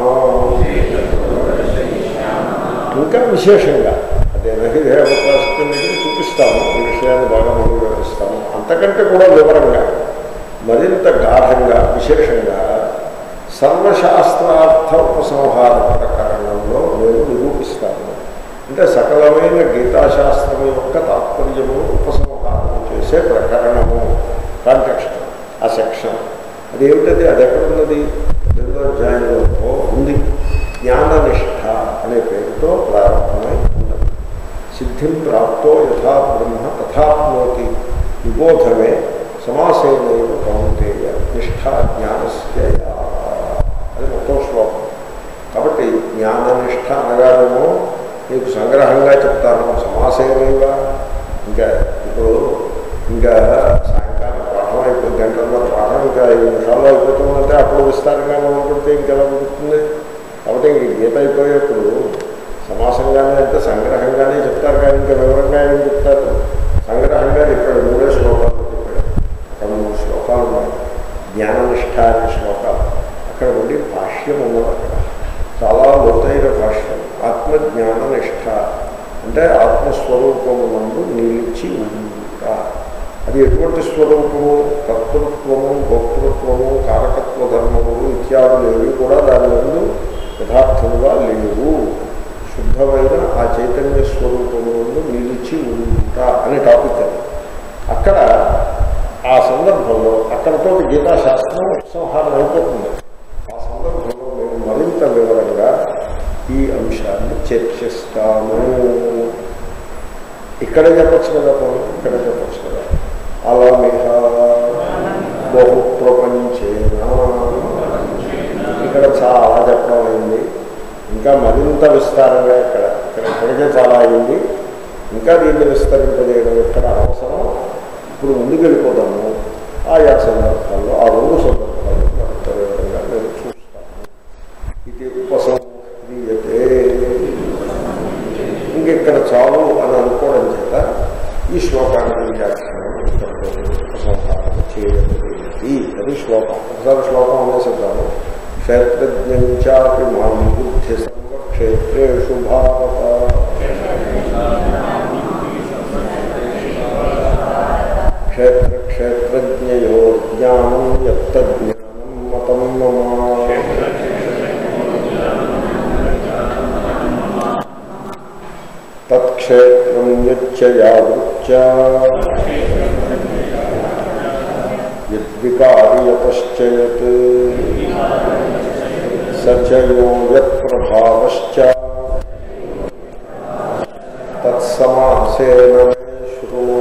ఇంకా విశేషంగా అదే నహి దేవతాశక్తి దగ్గర చూపిస్తాము ఈ విషయాన్ని బాగా మనం వివరిస్తాము అంతకంటే కూడా వివరంగా మరింత గాఢంగా విశేషంగా సర్వశాస్త్రార్థ ఉపసంహార ప్రకరణంలో నేను నిరూపిస్తాను అంటే సకలమైన గీతాశాస్త్రం యొక్క తాత్పర్యము ఉపసంహారం చేసే ప్రకరణము కాంటెక్స్ట్ ఆ సెక్షన్ అదేమిటది అది ఎక్కడున్నది రెండో అధ్యాయంలో ఉంది జ్ఞాననిష్ట అనే పేరుతో ప్రారంభమై ఉన్నది సిద్ధిం ప్రాప్తో యథా బ్రహ్మ తథాప్నోతి విబోధమే సమాసేనైవ కౌంతేయ నిష్ఠా జ్ఞానస్య యా. అది మొత్తం శ్లోకం కాబట్టి జ్ఞాననిష్ట అనగానేమో మీకు సంగ్రహంగా చెప్తాను సమాసేనైవ ఇంకా ఇప్పుడు ఇంకా సాయంకాలం పాఠం అయిపోయి గంటల పాఠం ఇంకా ఐదు నిమిషాల్లో అయిపోతుందంటే అప్పుడు విస్తారంగా మొదలుపెడితే ఇంకెలా కుదురుతుంది కాబట్టి ఇంక గీత అయిపోయేప్పుడు సమాసంగానే అంటే సంగ్రహంగానే చెప్తారు కానీ ఇంకా వివరంగా ఏం చెప్తారు సంగ్రహంగా ఇక్కడ మూడే శ్లోకాలు చెప్పాడు అక్కడ మూడు శ్లోకాలు ఉన్నాయి జ్ఞాననిష్ట అనే శ్లోకాలు అక్కడ ఉండి భాష్యం ఉన్నది అక్కడ చాలా లోతైన భాష్యం ఆత్మజ్ఞాన నిష్ట అంటే ఆత్మస్వరూపమునందు నిలిచి ఉంట అది ఎటువంటి స్వరూపము కర్తృత్వము భోక్తృత్వము కారకత్వ ధర్మములు ఇత్యాది ఇత్యాదులు ఏవి కూడా దాని ముందు యథార్థముగా లేవు శుద్ధమైన ఆ చైతన్య స్వరూపములను నిలిచి ఉంటా అనే టాపిక్ అది అక్కడ ఆ సందర్భంలో అక్కడతో గీతాశాస్త్రం ఉపసంహారం అయిపోతుంది ఆ సందర్భంలో మేము మరింత వివరంగా ఈ అంశాన్ని చర్చిస్తాము ఇక్కడే చెప్పచ్చు కదా పోనీ ఇక్కడే చెప్పచ్చు కదా అలా మిహ బహు ప్రపంచేనా ఇక్కడ చాలా చెప్పడం అయింది ఇంకా మరింత విస్తారంగా ఇక్కడ ఇక్కడ ఇప్పటికే చాలా అయింది ఇంకా దీన్ని విస్తరింపజేయడం ఇక్కడ అవసరం ఇప్పుడు ముందుకు వెళ్ళిపోదాము ఆయా సందర్భాల్లో ఆ రెండు సందర్భాల్లో మరింత వివరంగా నేను చూస్తాను ఇది ఉపసంహ్రియతే ఇంకెక్కడ చాలు అని అనుకోవడం చేత ఈ శ్లోకానికి వ్యాఖ్యానం ఇక్కడితో ఉపసంహారం చేయబడింది అది శ్లోకం ఒకసారి శ్లోకం అనేసిద్దాము క్షేత్రజ్ఞాపి మాం బుద్ధి సర్వక్షేత్రేషు భారత క్షేత్ర క్షేత్రజ్ఞయో జ్ఞానం యత్తజ్ఞానం మతం మమ తత్క్షేత్రం యచ్చయావృత్య యద్వికార్యతశ్చయత్ సచయో యత్ప్రభావశ్చ తత్సమాసేన మే శృణు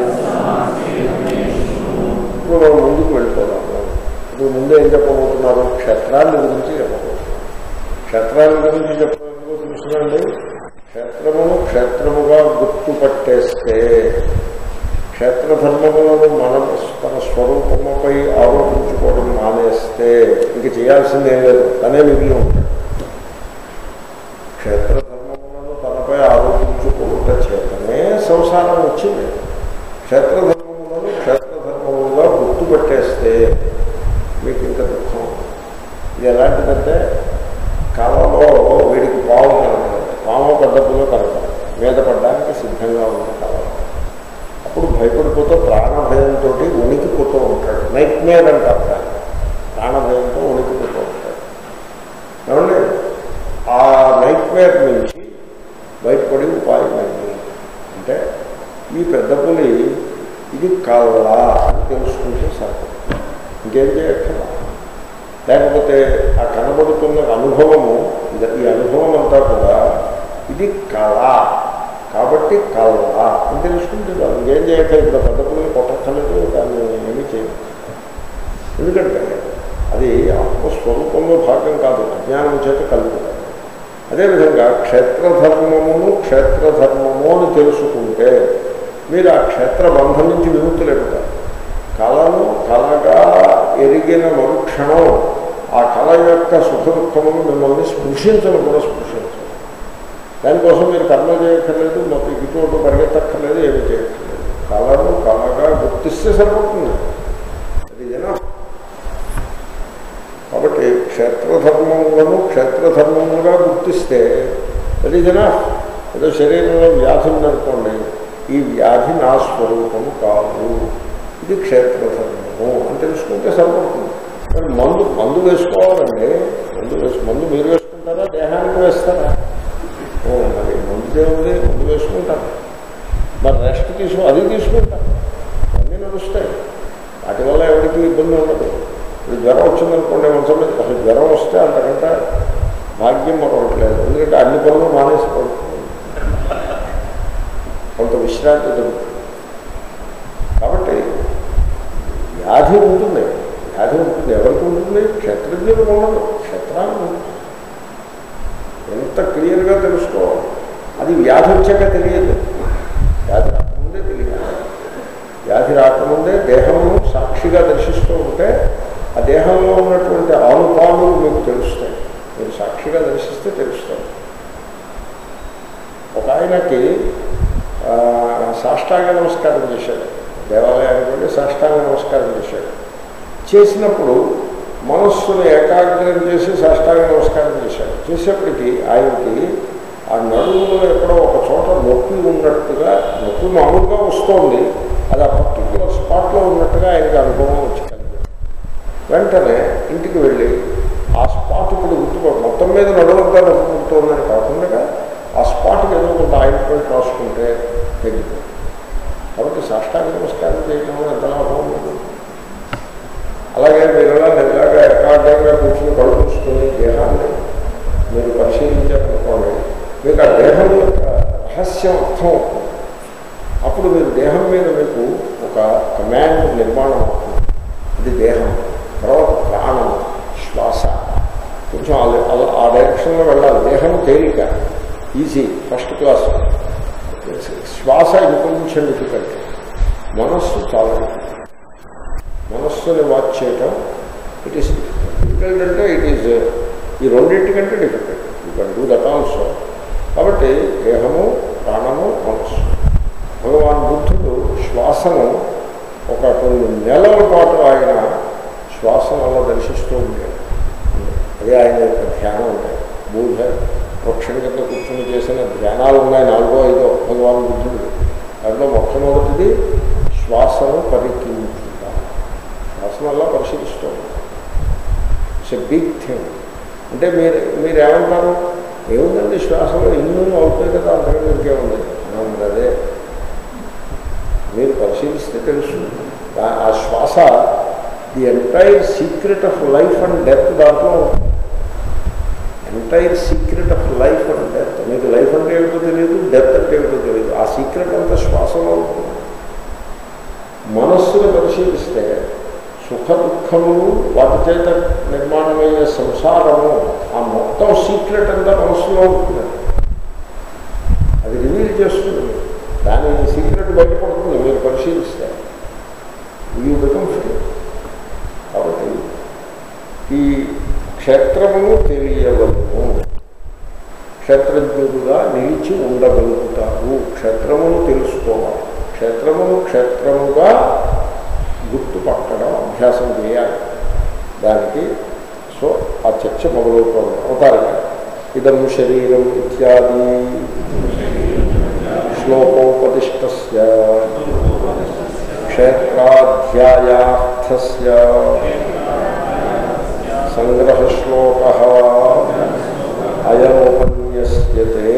ఇప్పుడు మనం ముందుకు వెళ్ళిపోదాము ఇప్పుడు ముందు ఏం చెప్పబోతున్నారు క్షేత్రాన్ని గురించి చెప్పబోతున్నారు క్షేత్రాన్ని గురించి చెప్పడానికి తెలుసునండి క్షేత్రమును క్షేత్రముగా గుర్తుపట్టేస్తే క్షేత్రధర్మములను మనం తన స్వరూపముపై ఆరోపించుకోవడం మానేస్తే ఇంక చేయాల్సిందేం లేదు తనే మిగిలి ఉంటాడు క్షేత్రధర్మములను తనపై ఆరోపించుకోవట చేతనే సంసారం వచ్చింది క్షేత్రధర్మములను క్షేత్రధర్మములుగా గుర్తుపట్టేస్తే మీకు ఇంకా దుఃఖం ఇది ఎలాంటిదంటే కాలంలో వీడికి పాము కనపడదు పాము పద్ధతిలో కనపడదు మీద పడడానికి సిద్ధంగా ఉంది కాలం అప్పుడు భయపడిపోతూ ప్రాణభయంతో ఉనికిపోతూ ఉంటాడు నైట్ మేర్ అంటారు దాన్ని. ప్రాణభయంతో ఉనికిపోతూ ఉంటాడు ఏమండి ఆ నైట్ మేర్ నుంచి బయటపడి ఉపాయం ఏంటి అంటే ఈ పెద్ద పులి ఇది కళ్ళ అని తెలుసుకుంటే సరిపడుతుంది ఇంకేం చేయక్కర్లా లేకపోతే ఆ కనబడుతున్న అనుభవము ఇది- ఈ అనుభవం అంతా కూడా ఇది కళ కాబట్టి కళ అని తెలుసుకుంటే చాలు. ఇంకేం చేయట్లేదు ఇప్పుడు పెద్ద పిల్లలు కొట్టక్కర్లేదు దాన్ని ఏమీ చేయదు ఎందుకంటే అది ఆత్మస్వరూపంలో భాగం కాదు అజ్ఞానం చేత కలుగుతుంది అదేవిధంగా క్షేత్రధర్మమును క్షేత్రధర్మము అని తెలుసుకుంటే మీరు ఆ క్షేత్ర బంధం నుంచి విముక్తులెడతారు కళను కళగా ఎరిగిన మరుక్షణం ఆ కళ యొక్క సుఖ దుఃఖమును మిమ్మల్ని స్పృశించను కూడా స్పృశించను దానికోసం మీరు కర్మ చేయక్కర్లేదు మొత్తం ఇటువంటి పరిగెత్తక్కర్లేదు ఏమీ చేయక్కర్లేదు కళను కళగా గుర్తిస్తే సరిపడుతుంది అది జనా కాబట్టి క్షేత్రధర్మములను క్షేత్రధర్మములుగా గుర్తిస్తే అది జనా ఏదో శరీరంలో వ్యాధి ఉందనుకోండి ఈ వ్యాధి నా స్వరూపము కాదు ఇది క్షేత్రధర్మము అని తెలుసుకుంటే సరిపడుతుంది మరి మందు మందు వేసుకోవాలండి మందు వేసు మందు మీరు వేసుకుంటారా దేహానికి వేస్తారా ఓ, మరి మందు దేవుంది మందు వేసుకుంటారు మరి రెస్ట్ తీసు అది తీసుకుంటారు అన్నీ నడుస్తాయి వాటి వల్ల ఎవరికి ఇబ్బంది ఉండదు ఇప్పుడు జ్వరం వచ్చిందనుకోండి మంచం మీద అసలు జ్వరం వస్తే అంతకంటే భాగ్యం మరొకటి లేదు ఎందుకంటే అన్ని పనులు మానేసి పడుతుంది కొంత విశ్రాంతి దొరుకుతుంది కాబట్టి వ్యాధి ఉంటుంది వ్యాధి ఉంటుంది ఎవరికి ఉంటుంది క్షత్రజ్ఞులకు ఉండదు క్షత్రానికి ఉంటుంది ఎంత క్లియర్గా తెలుసుకోవాలి అది వ్యాధి వచ్చాక తెలియదు వ్యాధి రాకముందే తెలియదు వ్యాధి రాకముందే దేహమును సాక్షిగా దర్శిస్తూ ఉంటే ఆ దేహంలో ఉన్నటువంటి ఆనుపాలు మీకు తెలుస్తాయి మీరు సాక్షిగా దర్శిస్తే తెలుస్తాయి ఒక ఆయనకి ఆ, సాష్టాంగ నమస్కారం చేశాడు దేవాలయానికి వెళ్ళి సాష్టాంగ నమస్కారం చేశాడు చేసినప్పుడు మనస్సును ఏకాగ్రం చేసి సాష్టాంగ నమస్కారం చేశాడు చేసేప్పటికీ ఆయనకి ఆ నడుములో ఎక్కడో ఒక చోట నొప్పి ఉన్నట్టుగా నొప్పి మామూలుగా వస్తోంది అది ఆ పర్టికులర్ స్పాట్లో ఉన్నట్టుగా ఆయనకి అనుభవం వచ్చి కలిగింది వెంటనే ఇంటికి వెళ్ళి ఆ స్పాట్ ఇప్పుడు గుర్తుపో మొత్తం మీద నడువంతా నొప్పి పుడుతోందని కాకుండా ఆ స్పాట్కి ఏదో కొంత ఆయింట్మెంట్ రాసుకుంటే తగ్గిపోతుంది కాబట్టి సాష్టాంగ నమస్కారం చేయడం వల్ల ఎంత లాభం ఉండదు అలాగే మీరు ఇలా ఇలాగా ఏకాగ్రంగా కూర్చుని కళ్ళు మూసుకుని దేహాన్ని మీరు పరిశీలించారనుకోండి మీకు ఆ దేహం యొక్క రహస్యం అర్థం అవుతుంది అప్పుడు మీరు దేహం మీద మీకు ఒక కమాండ్ నిర్మాణం అవుతుంది ఇది దేహం తర్వాత ప్రాణం శ్వాస కొంచెం ఆ- అలా- ఆ డైరెక్షన్లో వెళ్ళాలి దేహం తేలిక ఈజీ ఫస్ట్ క్లాస్ శ్వాస ఇంకొంచెం డిఫికల్ట్ మనస్సు చాలా difficult. మనస్సుని వాచ్ చేయటం ఇట్ ఈస్ డిఫికల్ట్ అంటే ఇట్ ఈజ్ ఈ రెండింటికంటే difficult you can do that also కాబట్టి దేహము ప్రాణము మనస్సు భగవాన్ బుద్ధుడు శ్వాసను ఒక కొన్ని నెలల పాటు ఆయన శ్వాసను అలా దర్శిస్తూ ఉండేది అదే ఆయన యొక్క ధ్యానం ఉంటాయి బూధ వృక్షం కింద కూర్చొని చేసిన ధ్యానాలు ఉన్నాయి నాలుగో ఐదో భగవాన్ బుద్ధుడు దాంట్లో మొట్టమొదటిది శ్వాసను పరికించుట శ్వాసను అలా పరిశీలిస్తూ ఇట్స్ ఎ బిగ్ థింగ్ అంటే మీరు మీరు ఏమంటారు ఏముందండి శ్వాసలో ఇల్లు అవుతాయి కదా అంతకంటే ఇంకేముంది అవును అదే మీరు పరిశీలిస్తే తెలుస్తుంది ఆ- ఆ శ్వాస the entire secret of life and death దాంట్లో entire secret of life and death మీకు లైఫ్ అంటే ఏమిటో తెలియదు డెత్ అంటే ఏమిటో తెలియదు ఆ సీక్రెట్ అంతా శ్వాసలో ఉంటుంది మనస్సును పరిశీలిస్తే సుఖ దుఃఖములు వాటి చేత నిర్మాణమయ్యే సంసారము ఆ మొత్తం సీక్రెట్ అంతా మనస్సులో ఉంటుంది అది రివీల్ చేస్తుంది దాని సీక్రెట్ బయటపడుతుంది మీరు పరిశీలిస్తే యూ బికమ్ ఫ్రీ కాబట్టి ఈ క్షేత్రమును తెలియవలను క్షేత్రజ్ఞుడుగా నిలిచి ఉండగలుగుతారు క్షేత్రమును తెలుసుకోవాలి క్షేత్రమును క్షేత్రముగా గుర్తుపట్టడం అభ్యాసం చేయాలి దానికి సో ఆ చర్చ మొదలవుతోంది అవతారిక ఇదం శరీరం ఇత్యాది శ్లోకోపదిష్ట క్షేత్రాధ్యాయార్థస్య సంగ్రహశ్లోక అయముపన్యస్యతే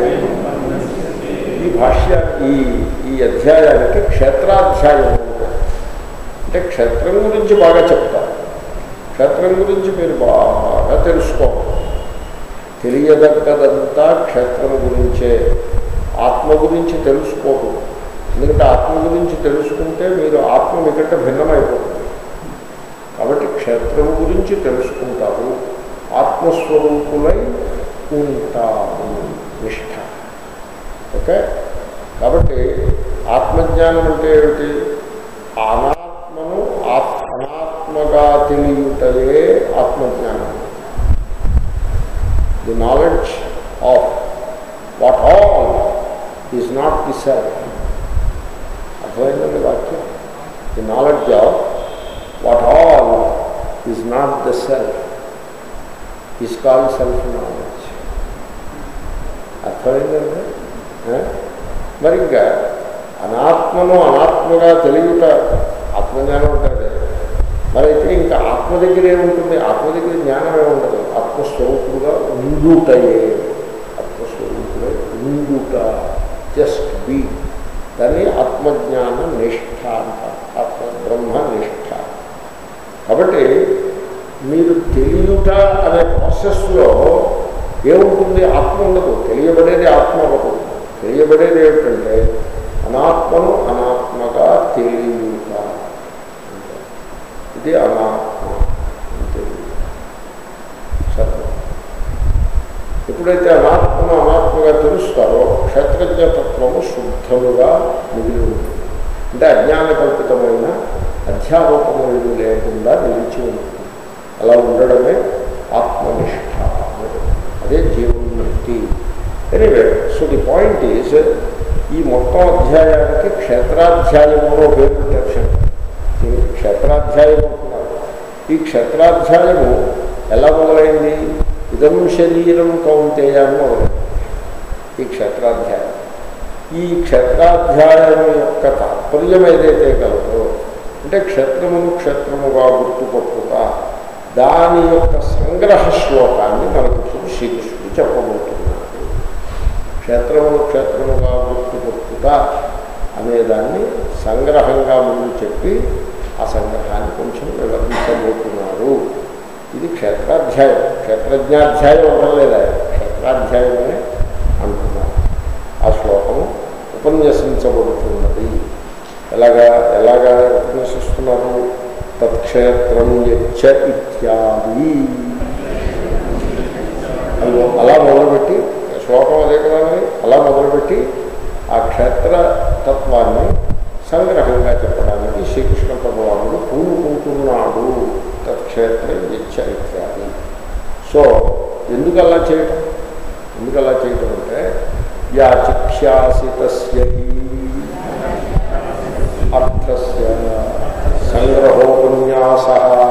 ఈ భాష్య ఈ ఈ అధ్యాయానికి క్షేత్రాధ్యాయం అని పేరు. అంటే క్షేత్రం గురించి బాగా చెప్తారు క్షేత్రం గురించి మీరు బాగా తెలుసుకోవాలి తెలియదగ్గదంతా క్షేత్రం గురించే ఆత్మ గురించి తెలుసుకోకూడదు ఎందుకంటే ఆత్మ గురించి తెలుసుకుంటే మీరు ఆత్మ మీకంటే భిన్నమైపోతుంది కాబట్టి క్షేత్రం గురించి తెలుసుకుంటారు ఆత్మస్వరూపులై ఉంటారు నిష్ఠ ఓకే కాబట్టి ఆత్మజ్ఞానం అంటే ఏమిటి అనాత్మను ఆత్- అనాత్మగా తెలియటయే ఆత్మజ్ఞానం the knowledge of what all is not the self అర్థమైందండి వాక్యం the knowledge of what all is not the self is call self knowledge అర్థమైందండి ఏ? మరి ఇంకా అనాత్మను అనాత్మగా తెలియట ఆత్మజ్ఞానం ఉంటుంది మరి అయితే ఇంకా ఆత్మ దగ్గర ఏముంటుంది ఆత్మ దగ్గర జ్ఞానం ఏముండదు ఆత్మస్వరూపుడుగా ఉండుటయే ఆత్మస్వరూపుడే ఉండుట జస్ట్ బీ దాన్ని ఆత్మజ్ఞాన నిష్ఠ అంటారు ఆత్మ బ్రహ్మ నిష్ఠ కాబట్టి మీరు తెలియట అనే ప్రాసెస్లో ఏముంటుంది ఆత్మ ఉండదు తెలియబడేది ఆత్మ అవ్వదు తెలియబడేది ఏమిటంటే అనాత్మను అనాత్మగా తెలియట ఇది అనాత్మ అని తెలియదు సరే ఎప్పుడైతే అనాత్మను అనాత్మగా తెలుస్తారో క్షేత్రజ్ఞతత్వము శుద్ధముగా మిగిలి ఉంటుంది అంటే అజ్ఞాన కల్పితమైన అధ్యారోపములు లేకుండా నిలిచి ఉంటుంది అలా ఉండడమే ఆత్మనిష్ట అదే జీవన్ముక్తి anyway so the point is ఈ మొత్తం అధ్యాయానికి క్షేత్రాధ్యాయము అని ఒక పేరు పెట్టారు దీనికి క్షేత్రాధ్యాయం అంటున్నారు ఈ క్షేత్రాధ్యాయము ఎలా మొదలైంది ఇదం శరీరం కౌంతేయాన్ని మొదలైంది ఈ క్షేత్రాధ్యాయం ఈ క్షేత్రాధ్యాయం యొక్క తాత్పర్యం ఏదైతే కలదో అంటే క్షేత్రమును క్షేత్రముగా గుర్తుపట్టుట దాని యొక్క సంగ్రహ శ్లోకాన్ని మనకు ఇప్పుడు శ్రీకృష్ణుడు చెప్పబోతున్నాడు క్షేత్రమును క్షేత్రముగా గుర్తుపట్టుట అనేదాన్ని సంగ్రహంగా ముందు చెప్పి ఆ సంగ్రహాన్ని కొంచెం వివరించబోతున్నారు ఇది క్షేత్రాధ్యాయం క్షేత్రజ్ఞాధ్యాయం అవడం లేదా క్షేత్రాధ్యాయమే అంటున్నారు ఆ శ్లోకము ఉపన్యసించబడుతున్నది ఎలాగా ఎలాగా ఉపన్యసిస్తున్నారు తత్క్షేత్రం యచ్చ ఇత్యాది అదిగో అలా మొదలుపెట్టి శ్లోకం అదే కదా మరి అలా మొదలుపెట్టి ఆ క్షేత్ర తత్వాన్ని సంగ్రహంగా చెప్పడానికి శ్రీకృష్ణ భగవానుడు పూనుకుంటున్నాడు తత్క్షేత్రం యచ్చ ఇత్యాది సో ఎందుకు అలా చేయటం ఎందుకు అలా చేయటం అంటే యాచిక్ష్యాసి తస్య హి అర్థస్య సంగ్రహోపన్యాస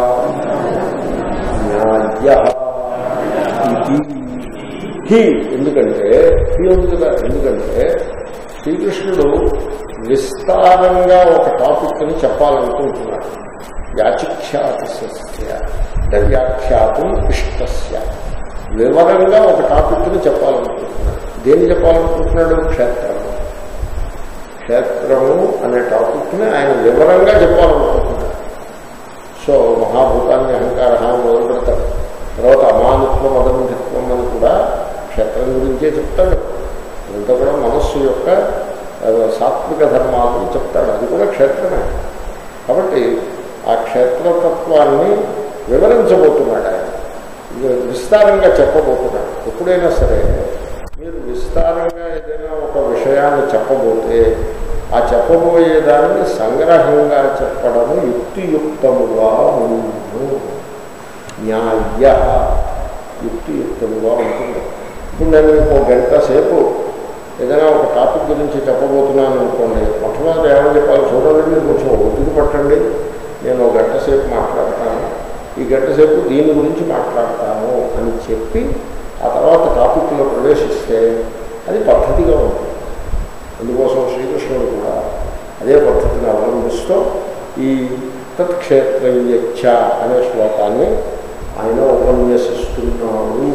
న్యాయ ఇది హి ఎందుకంటే హి ఉంది కదా ఎందుకంటే శ్రీకృష్ణుడు విస్తారంగా ఒక టాపిక్ని చెప్పాలనుకుంటున్నాడు యాచిఖ్యాతస్య అంటే వ్యాఖ్యాతం ఇష్టస్య వివరంగా ఒక టాపిక్ని చెప్పాలనుకుంటున్నాడు దేన్ని చెప్పాలనుకుంటున్నాడు క్షేత్రము క్షేత్రము అనే టాపిక్ని ఆయన వివరంగా చెప్పాలనుకుంటున్నాడు సో మహాభూతాన్ని అహంకార అని మొదలు పెడతాడు తర్వాత అమానుత్వం అదంధిత్వం అని కూడా క్షేత్రం గురించే చెప్తాడు అంతా కూడా మనస్సు యొక్క ఆ, సాత్విక ధర్మాలను చెప్తాడు అది కూడా క్షేత్రమే కాబట్టి ఆ క్షేత్రతత్వాన్ని వివరించబోతున్నాడు ఆయన ఇది విస్తారంగా చెప్పబోతున్నాడు ఎప్పుడైనా సరే మీరు విస్తారంగా ఏదైనా ఒక విషయాన్ని చెప్పబోతే ఆ చెప్పబోయేదాన్ని సంగ్రహంగా చెప్పడము యుక్తియుక్తముగా ఉండు న్యాయ యుక్తియుక్తముగా ఉంటుంది ఇప్పుడు నేను మీకు ఒక గంట సేపు ఏదైనా ఒక టాపిక్ గురించి చెప్పబోతున్నాను అనుకోండి మొట్టమొదటి ఏమని చెప్పాలి చూడండి మీరు కొంచెం ఒత్తిడి పట్టండి నేను ఒక గంట సేపు మాట్లాడతాను ఈ గంట సేపు దీని గురించి మాట్లాడతాను అని చెప్పి ఆ తర్వాత టాపిక్లో ప్రవేశిస్తే అది పద్ధతిగా ఉంటుంది అందుకోసం శ్రీకృష్ణుడు కూడా అదే పద్ధతిని అవలంబిస్తూ ఈ తత్క్షేత్రయ్యచ్చ అనే శ్లోకాన్ని ఆయన ఉపన్యసిస్తున్నాడు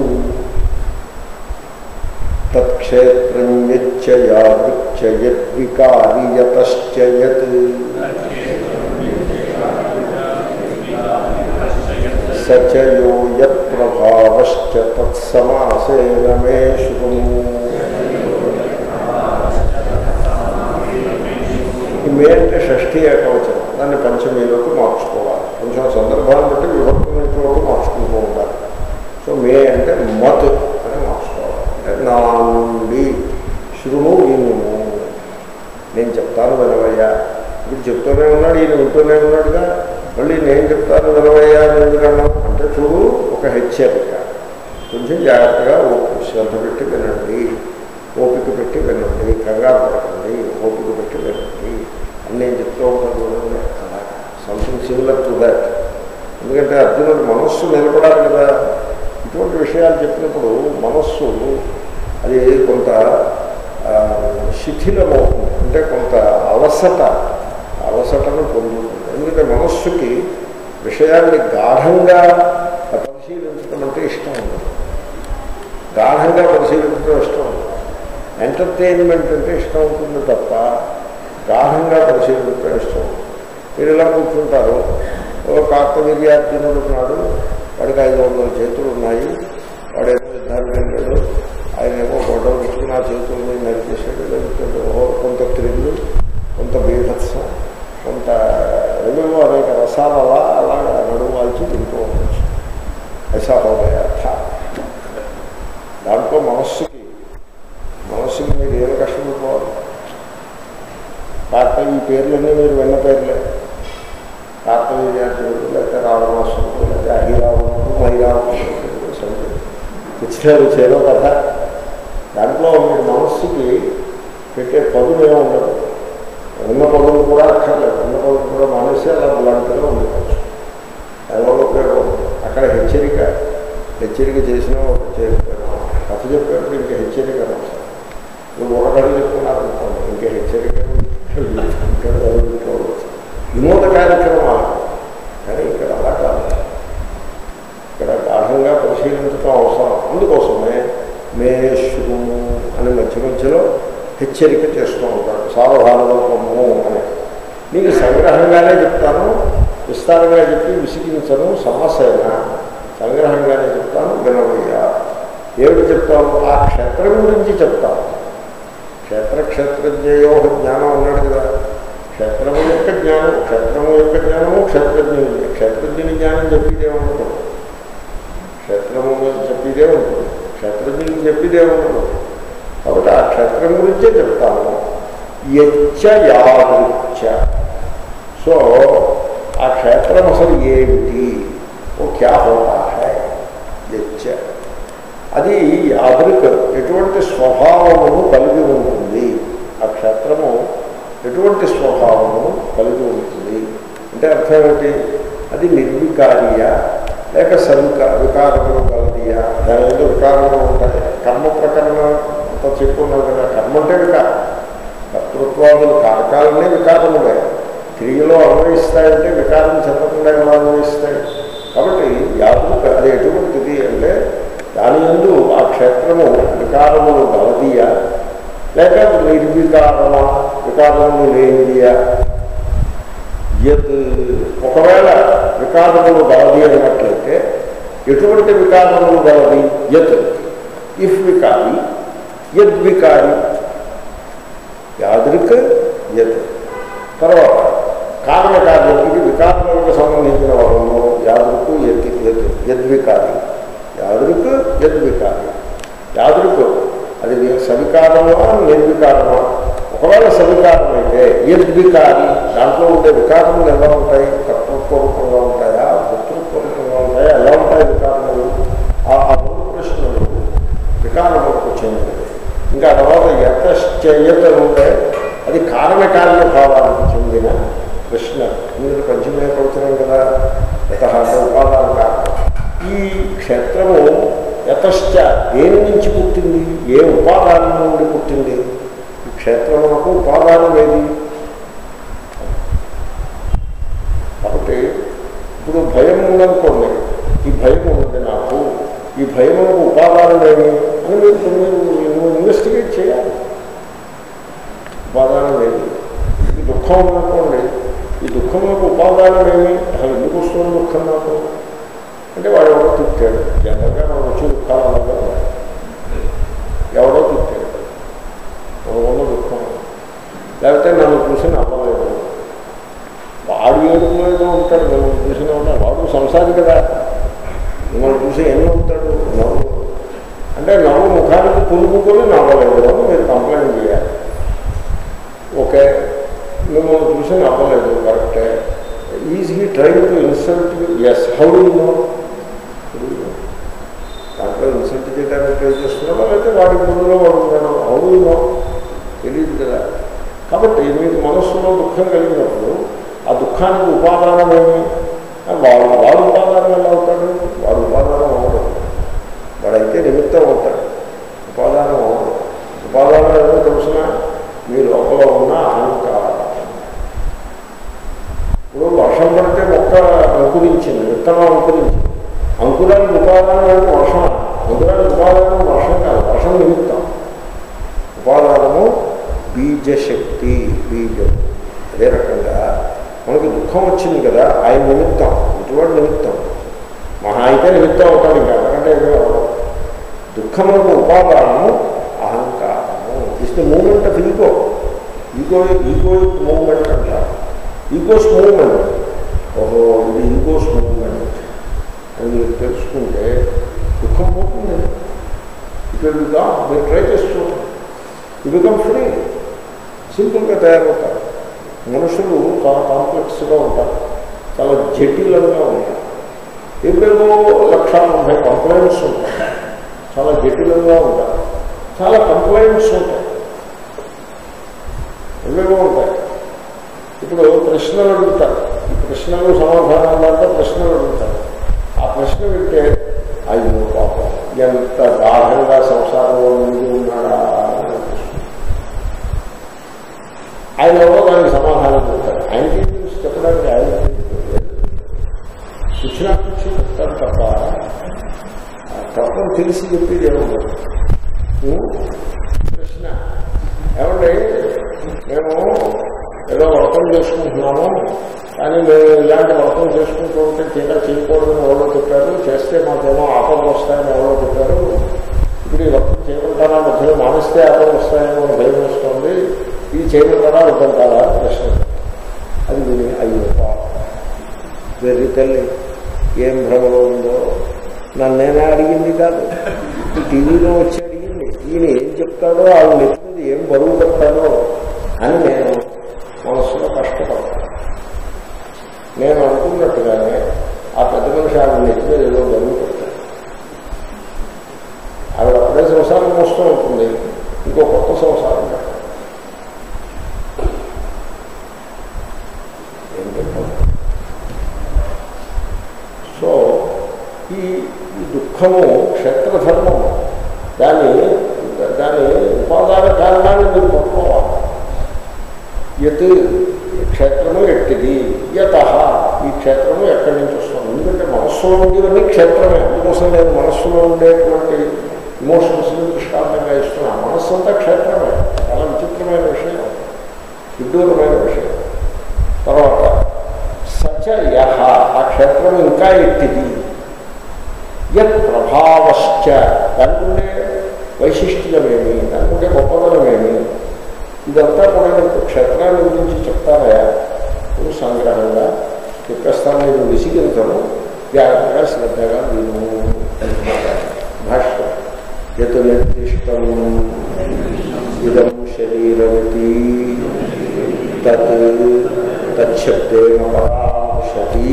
తత్క్షేత్రం యచ్చ యాదృచ్చ యద్వికారి యతశ్చ యత్ సచయో యత్ప్రభావశ్చ తత్సమాసేన మే శృణు ఈ మే అంటే షష్ఠీ ఏకవచనం దాన్ని పంచమీలోకి మార్చుకోవాలి కొంచెం సందర్భాన్ని బట్టి విభక్తులతో మార్చుకుంటూ ఉండాలి సో మే అంటే మత్ అని మార్చుకోవాలి అంటే నా నుండి శృణు వినుము నేను చెప్తాను వినవయ్యా ఇప్పుడు చెప్తూనే ఉన్నాడు ఈయన వింటూనే ఉన్నాడుగా మళ్ళీ నేను చెప్తాను వినవయ్యా అని ఎందుకన్నా అంటే చూడు ఒక హెచ్చరిక కొంచెం జాగ్రత్తగా ఓపిక శ్రద్ధ పెట్టి వినండి ఓపిక పెట్టి వినండి కంగారు పడకండి ఓపిక పెట్టి వినండి అని నేను చెప్తూ ఉంటాను చూడండి అలా సంథింగ్ సిమిలర్ టు దాట్ ఎందుకంటే అర్జునుడు మనస్సు నిలబడాలి కదా ఇటువంటి విషయాలు చెప్పినప్పుడు మనస్సు అది కొంత ఆ, శిథిలమవుతుంది అంటే కొంత అలసట అలసటను పొందుతుంది ఎందుకంటే మనస్సుకి విషయాన్ని గాఢంగా పరిశీలించడం అంటే ఇష్టం ఉండదు గాఢంగా పరిశీలించడం ఇష్టం ఉండదు ఎంటర్టైన్మెంట్ అంటే ఇష్టం ఉంటుంది తప్ప గాఢంగా పరిశీలించడం ఇష్టం ఉండదు మీరు ఇలా కూర్చుంటారు ఓ కార్తవీర్యార్జునుడు ఉన్నాడు వాడికి ఐదు వందల చేతులు ఉన్నాయి వాడేమో యుద్ధానికి వెళ్ళాడు ఆయన ఏమో గొడవ పెట్టుకుని ఆ చేతుల్ని నరికేసాడు లేకపోతే ఓ కొంత త్రిల్లు కొంత బీభత్సం కొంత ఏవేవో అనేక రసాలు అలా అలాగా నడువాల్చి తింటూ ఉండొచ్చు ఐసా హోదయార్థ దాంట్లో మనస్సుకి మనస్సుకి మీరు ఏం కష్టం పెట్టుకోవాలి కార్తవీ ఈ పేర్లన్నీ మీరు విన్న పేర్లే కార్తవీర్యార్జునుడు లేకపోతే రావణాసురుడు లేకపోతే అహిరావణుడు మైరావణుడు సంథింగ్ ఇచ్చారు చేరో కథ దాంట్లో మీ మనస్సుకి పెట్టే పదులు ఏమి ఉండదు ఉన్న పదులు కూడా అక్కర్లేదు ఉన్న పదులు కూడా మానేసి అలా బ్లాంక్గా ఉండవచ్చు ఎవరో ఉపయోగం ఉండదు. అక్కడ హెచ్చరిక హెచ్చరిక చేసిన ఒక చెప్పారు కథ చెప్పేప్పుడు ఇంకా హెచ్చరిక అవసరం నువ్వు ఒక కథ చెప్తున్నారు అనుకోండి ఇంకా హెచ్చరిక ఇంకా చదువుకోవచ్చు వినోద కార్యక్రమాలు కానీ ఇక్కడ అలా కాదు పరిశీలించడం అవసరం అందుకోసమే మేశ్రుము అని మధ్య మధ్యలో హెచ్చరిక చేస్తూ ఉంటాడు సావధానరూపము అని నీకు సంగ్రహంగానే చెప్తాను విస్తారంగా చెప్పి విసిగించను సమస్యన సంగ్రహంగానే చెప్తాను వినవయ్యా ఏమిటి చెప్తాను ఆ క్షేత్రం గురించి చెప్తాను క్షేత్ర క్షేత్రజ్ఞయో జ్ఞానం అన్నాడు కదా క్షేత్రము యొక్క జ్ఞానం క్షేత్రము యొక్క జ్ఞానము క్షేత్రజ్ఞుని క్షేత్రజ్ఞుని జ్ఞానం చెప్పిదే ఉండదు క్షేత్రము చెప్పిదే ఉంటుంది క్షేత్రజ్ఞుని చెప్పిదే ఉండదు కాబట్టి ఆ క్షేత్రం గురించే చెప్తాను యచ్చ యాదృచ్చ సో ఆ క్షేత్రం అసలు ఏమిటి ఓ క్యా హోతా హై యచ్చ అది యాదృక్ ఎటువంటి స్వభావమును కలిగి ఉంటుంది ఆ క్షేత్రము ఎటువంటి స్వభావమును కలిగి ఉంటుంది అంటే అర్థం ఏమిటి అది నిర్వికారియ లేక సవిక వికారములు కలదియా దాని ఏదో వికారములు ఉంటాయి కర్మ ప్రకరణం అంతా చెప్పుకున్నాం కదా కర్మ అంటే వికారం కర్తృత్వాదులు కారకాలనే వికారములే క్రియలో అన్వయిస్తాయంటే వికారం చెందకుండా ఎలా అన్వయిస్తాయి కాబట్టి యాదృక అది ఎటువంటిది అంటే దాని ఎందు ఆ క్షేత్రము వికారములు గలదీయా లేక నిర్వికారమా వికారములు లేనిదియా యత్ ఒకవేళ వికారములు గలది అన్నట్లయితే ఎటువంటి వికారములు గలది యత్ ఇఫ్ వికారి యద్వికారి యాదృక్ యత్ తర్వాత కారణకార్యం ఇది వికారములకు సంబంధించిన వర్ణము యాదృక్కు యత్ యత్ యద్వికారి యాదృక్ యద్వికారి యాదృక్ అది సవికారమా నిర్వికారమా ఒకవేళ సవికారం అయితే యద్వికారి దాంట్లో ఉండే వికారములు ఎలా ఉంటాయి కర్తృత్వరూపంగా ఉంటాయా భక్తృత్వరూపంగా ఉంటాయా ఎలా ఉంటాయి వికారములు ఆ ఆ మూడు ప్రశ్నలు వికారములకు చెందినవి ఇంకా తర్వాత యతశ్చయత ఉంటే అది కారణకార్య భావానికి చెందిన ప్రశ్న ఇందులో పంచమే పడుతున్నాం కదా యత అంటే ఉపాదాన కారణం ఈ క్షేత్రము యతశ్చ దేని నుంచి పుట్టింది ఏ ఉపాదానం నుండి పుట్టింది ఈ క్షేత్రమునకు ఉపాదానం ఏది కాబట్టి ఇప్పుడు భయం ఉందనుకోండి ఈ భయం ఉన్నది నాకు ఈ భయమునకు ఉపాదానం ఏమి అని మీరు మీరు ఇన్వెస్టిగేట్ చేయాలి ఉపాదానం ఏమి ఈ దుఃఖం ఉందనుకోండి ఈ దుఃఖములకు ఉపాదానం ఏమి అసలు ఎందుకు వస్తుంది దుఃఖం నాకు అంటే వాడు ఎవడో తిట్టాడు జనరల్గా మనం వచ్చి దుఃఖాలు అలాగా ఉన్నాయి. ఎవడో తిట్టాడు ఉన్న దుఃఖం లేకపోతే నన్ను చూసి నవ్వలేదు వాడు ఏడుపులో ఏదో ఉంటాడు నన్ను చూసిన ఉన్నా వాడు సంసారి కదా మిమ్మల్ని చూసి ఎన్ని ఉంటాడు నవ్వు అంటే నవ్వు ముఖానికి పులుపుకొని నవ్వలేదు అని మీరు కంప్లైంట్ చేయాలి ఓకే మిమ్మల్ని చూసి నవ్వలేదు కరెక్టే is he train to insult yes how do know దాంట్లో ఇన్సల్ట్ చేయడానికి ట్రై చేస్తున్నాడో లేకపోతే వాడి ముందులో వాడు ఉన్నాడు హౌ డూ నో తెలియదు కదా కాబట్టి మీకు మనస్సులో దుఃఖం కలిగినప్పుడు ఆ దుఃఖానికి ఉపాదానం ఏమి వాడు వాడు ఉపాదానం ఎలా అవుతాడు వాడు ఉపాదానం అవడు వాడైతే నిమిత్తం అవుతాడు ఉపాదానం అవడు ఉపాదానం ఏదో తెలిసిన మీ లోపల ఉన్న అహంకారం ఇప్పుడు వర్షం పడితే మొక్క అంకురించింది విత్తనం అంకురించింది అంకురానికి ఉపాదానం అంటే వర్షం అంకురానికి ఉపాదానం వర్షం కాదు వర్షం నిమిత్తం ఉపాదానము బీజశక్తి బీజం అదే రకంగా మనకి దుఃఖం వచ్చింది కదా ఆయన నిమిత్తం ఇటువంటి నిమిత్తం మహా అయితే నిమిత్తం అవుతాడు ఇంకా అంతకంటే ఏమీ అవ్వదు దుఃఖములకు ఉపాదానము అహంకారము is the moment of ego ego ego moment అంటారు ఈగోస్ మూమెంట్ ఓహో ఇది ఈగోస్ మూమెంట్ అని మీరు తెలుసుకుంటే దుఃఖం పోతుంది ఇటుగా మీరు ట్రై చేస్తూ యూ బికమ్ ఫ్రీ సింపుల్గా తయారవుతారు మనుషులు చాలా కాంప్లెక్స్గా ఉంటారు చాలా జటిలంగా ఉంటారు ఎప్పుడేమో లక్ష నలభై కంప్లైంట్స్ ఉంటాయి చాలా జటిలంగా ఉంటారు చాలా కంప్లైంట్స్ ఉంటాయి ఎవేవో ఉంటాయి ఇప్పుడు ప్రశ్నలు అడుగుతారు ఈ ప్రశ్నలు సమాధానాలు అంటే ప్రశ్నలు అడుగుతారు ఆ ప్రశ్న వింటే అయ్యో పాపం ఎంత గాఢంగా సంసారంలో ముందు ఉన్నాడా అని అనిపిస్తుంది. ఆయన ఎవరో దానికి సమాధానం చెప్తారు ఆయనకి ఏం తెలుసు చెప్పడానికి ఆయన కూర్చున్నా కూర్చొని చెప్తారు తప్ప ఆ, తత్వం తెలిసి చెప్పేది ఏమన్నా ప్రశ్న ఏమండి మేము ఏదో వ్రతం చేసుకుంటున్నాము కానీ మేము ఇలాంటి వ్రతం చేసుకుంటూ ఉంటే తీరా చేయకూడదని ఎవరో చెప్పారు చేస్తే మాకేమో ఆపదలు వస్తాయని ఎవరో చెప్పారు ఇప్పుడు ఈ వ్రతం చేయమంటారా మధ్యలో మానేస్తే ఆపదలు వస్తాయేమో అని భయం వస్తుంది ఇది చేయమంటారా వద్దంటారా ప్రశ్న అది విని అయ్యో వెర్రి తల్లి ఏం భ్రమలో ఉందో నన్నేనా అడిగింది కాదు ఈ టీవీలో వచ్చి అడిగింది ఈయన ఏం చెప్తాడో ఆవిడ నెత్తింది ఏం బరువు పెడతాడో అని నేను మనస్సులో కష్టపడతాను నేను అనుకున్నట్టుగానే ఆ పెద్ద మనిషి ఆవిడ నెత్తి మీద ఏదో బరువు పెడతాడు ఆవిడ అప్పుడే సంసారం మోస్తూ ఉంటుంది ఇంకో కొత్త సంసారం పెడతాడు ఏం చెప్తాను సో ఈ ఈ దుఃఖము క్షేత్రధర్మము దాని దాని ఉపాదాన కారణాన్ని మీరు పట్టుకోవాలి యత్ క్షేత్రము ఎట్టిది యత ఈ క్షేత్రము ఎక్కడి నుంచి వస్తుంది ఎందుకంటే మనస్సులో ఉండేవన్నీ క్షేత్రమే అందుకోసం నేను మనస్సులో ఉండేటువంటి ఇమోషన్స్ని దృష్టాంతంగా ఇస్తున్నాను మనస్సు అంతా క్షేత్రమే చాలా విచిత్రమైన విషయం విడ్డూరమైన విషయం తర్వాత సచ యహ ఆ క్షేత్రం ఇంకా ఎట్టిది యత్ ప్రభావశ్చ దానికుండే వైశిష్ట్యమేమి దానికుండే గొప్పదనమేమి ఇదంతా కూడా నీకు క్షేత్రాన్ని గురించి చెప్తారా నువ్వు సంగ్రహంగా చెప్పేస్తాను నేను విసిగించను జాగ్రత్తగా శ్రద్ధగా నేను భాష్యం యత్ నిర్దిష్టం ఇదం శరీరమితి తత్ తచ్చబ్దేన పరామర్శతి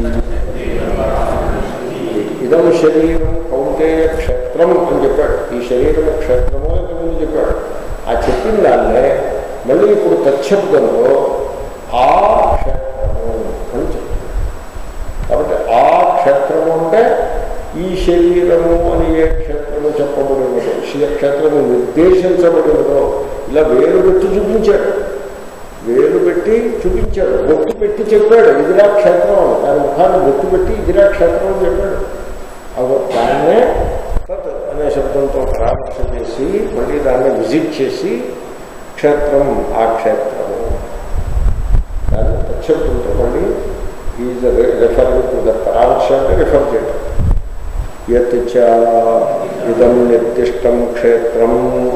ఇదం శరీరం కౌంటేయ క్షేత్రం అని చెప్పాడు ఈ శరీరం క్షేత్రము ఇంతకుముందు చెప్పాడు ఆ చెప్పిన దాన్నే మళ్ళీ ఇప్పుడు తచ్చబ్దంలో ఆ క్షేత్రము అని చెప్తాడు కాబట్టి ఆ క్షేత్రము అంటే ఈ శరీరము అని ఏ క్షేత్రము చెప్పబడినదో క్షేత్రము నిర్దేశించబడినదో ఇలా వేరు పెట్టి చూపించాడు వేలు పెట్టి చూపించాడు బొట్టు పెట్టి చెప్పాడు ఇదిరా క్షేత్రం అని దాని ముఖాన్ని బొట్టు పెట్టి ఇదిరా క్షేత్రం అని చెప్పాడు అదో దాన్నే తత్ అనే శబ్దంతో పరామర్శ చేసి మళ్ళీ దాన్ని విజిట్ చేసి క్షేత్రం ఆ క్షేత్రము దాన్ని తచ్చబ్దంతో మళ్ళీ ఈజ్ రెఫర్ ద పరామర్శ అంటే రిఫర్ చేయటం యత్ చ ఇదం నిర్దిష్టం క్షేత్రం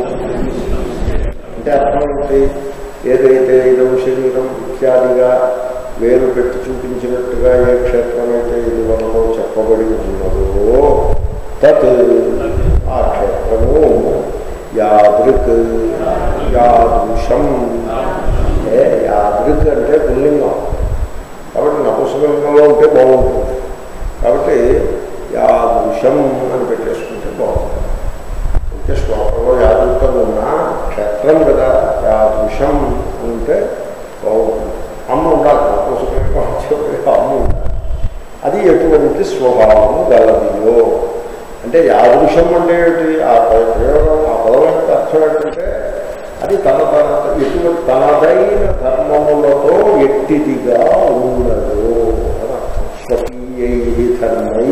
అంటే అర్థం ఏంటి ఏదైతే ఇదం శరీరం ఇత్యాదిగా వేరు పెట్టి చూపించినట్టుగా ఏ క్షేత్రమైతే ఇది మనలో చెప్పబడి ఉన్నదో తత్ ఆ క్షేత్రము యాదృక్ యాదృశం అంటే యాదృక్ అంటే పుల్లింగం కాబట్టి నపుసలింగంలో ఉంటే బాగుంటుంది కాబట్టి యాదృశం అని పెట్టేసుకుంటే బాగుంటుంది అంటే శ్లోకంలో యాదృకం ఉన్నా క్షేత్రం కదా యాదృశం అంటే బాగుంటుంది అమ్మ ఉండాలి నపుసలింగం చెప్పే అమ్మ ఉండాలి అది ఎటువంటి స్వభావము గలదియో అంటే యాదృశం అంటే ఏంటి ఆ ప్రయోగం ఆ పదం యొక్క అర్థం ఏంటంటే అది తన తన ఎటువంటి తనదైన ధర్మములతో ఎట్టిదిగా ఉండదు అని అర్థం స్వకీయై ధర్మై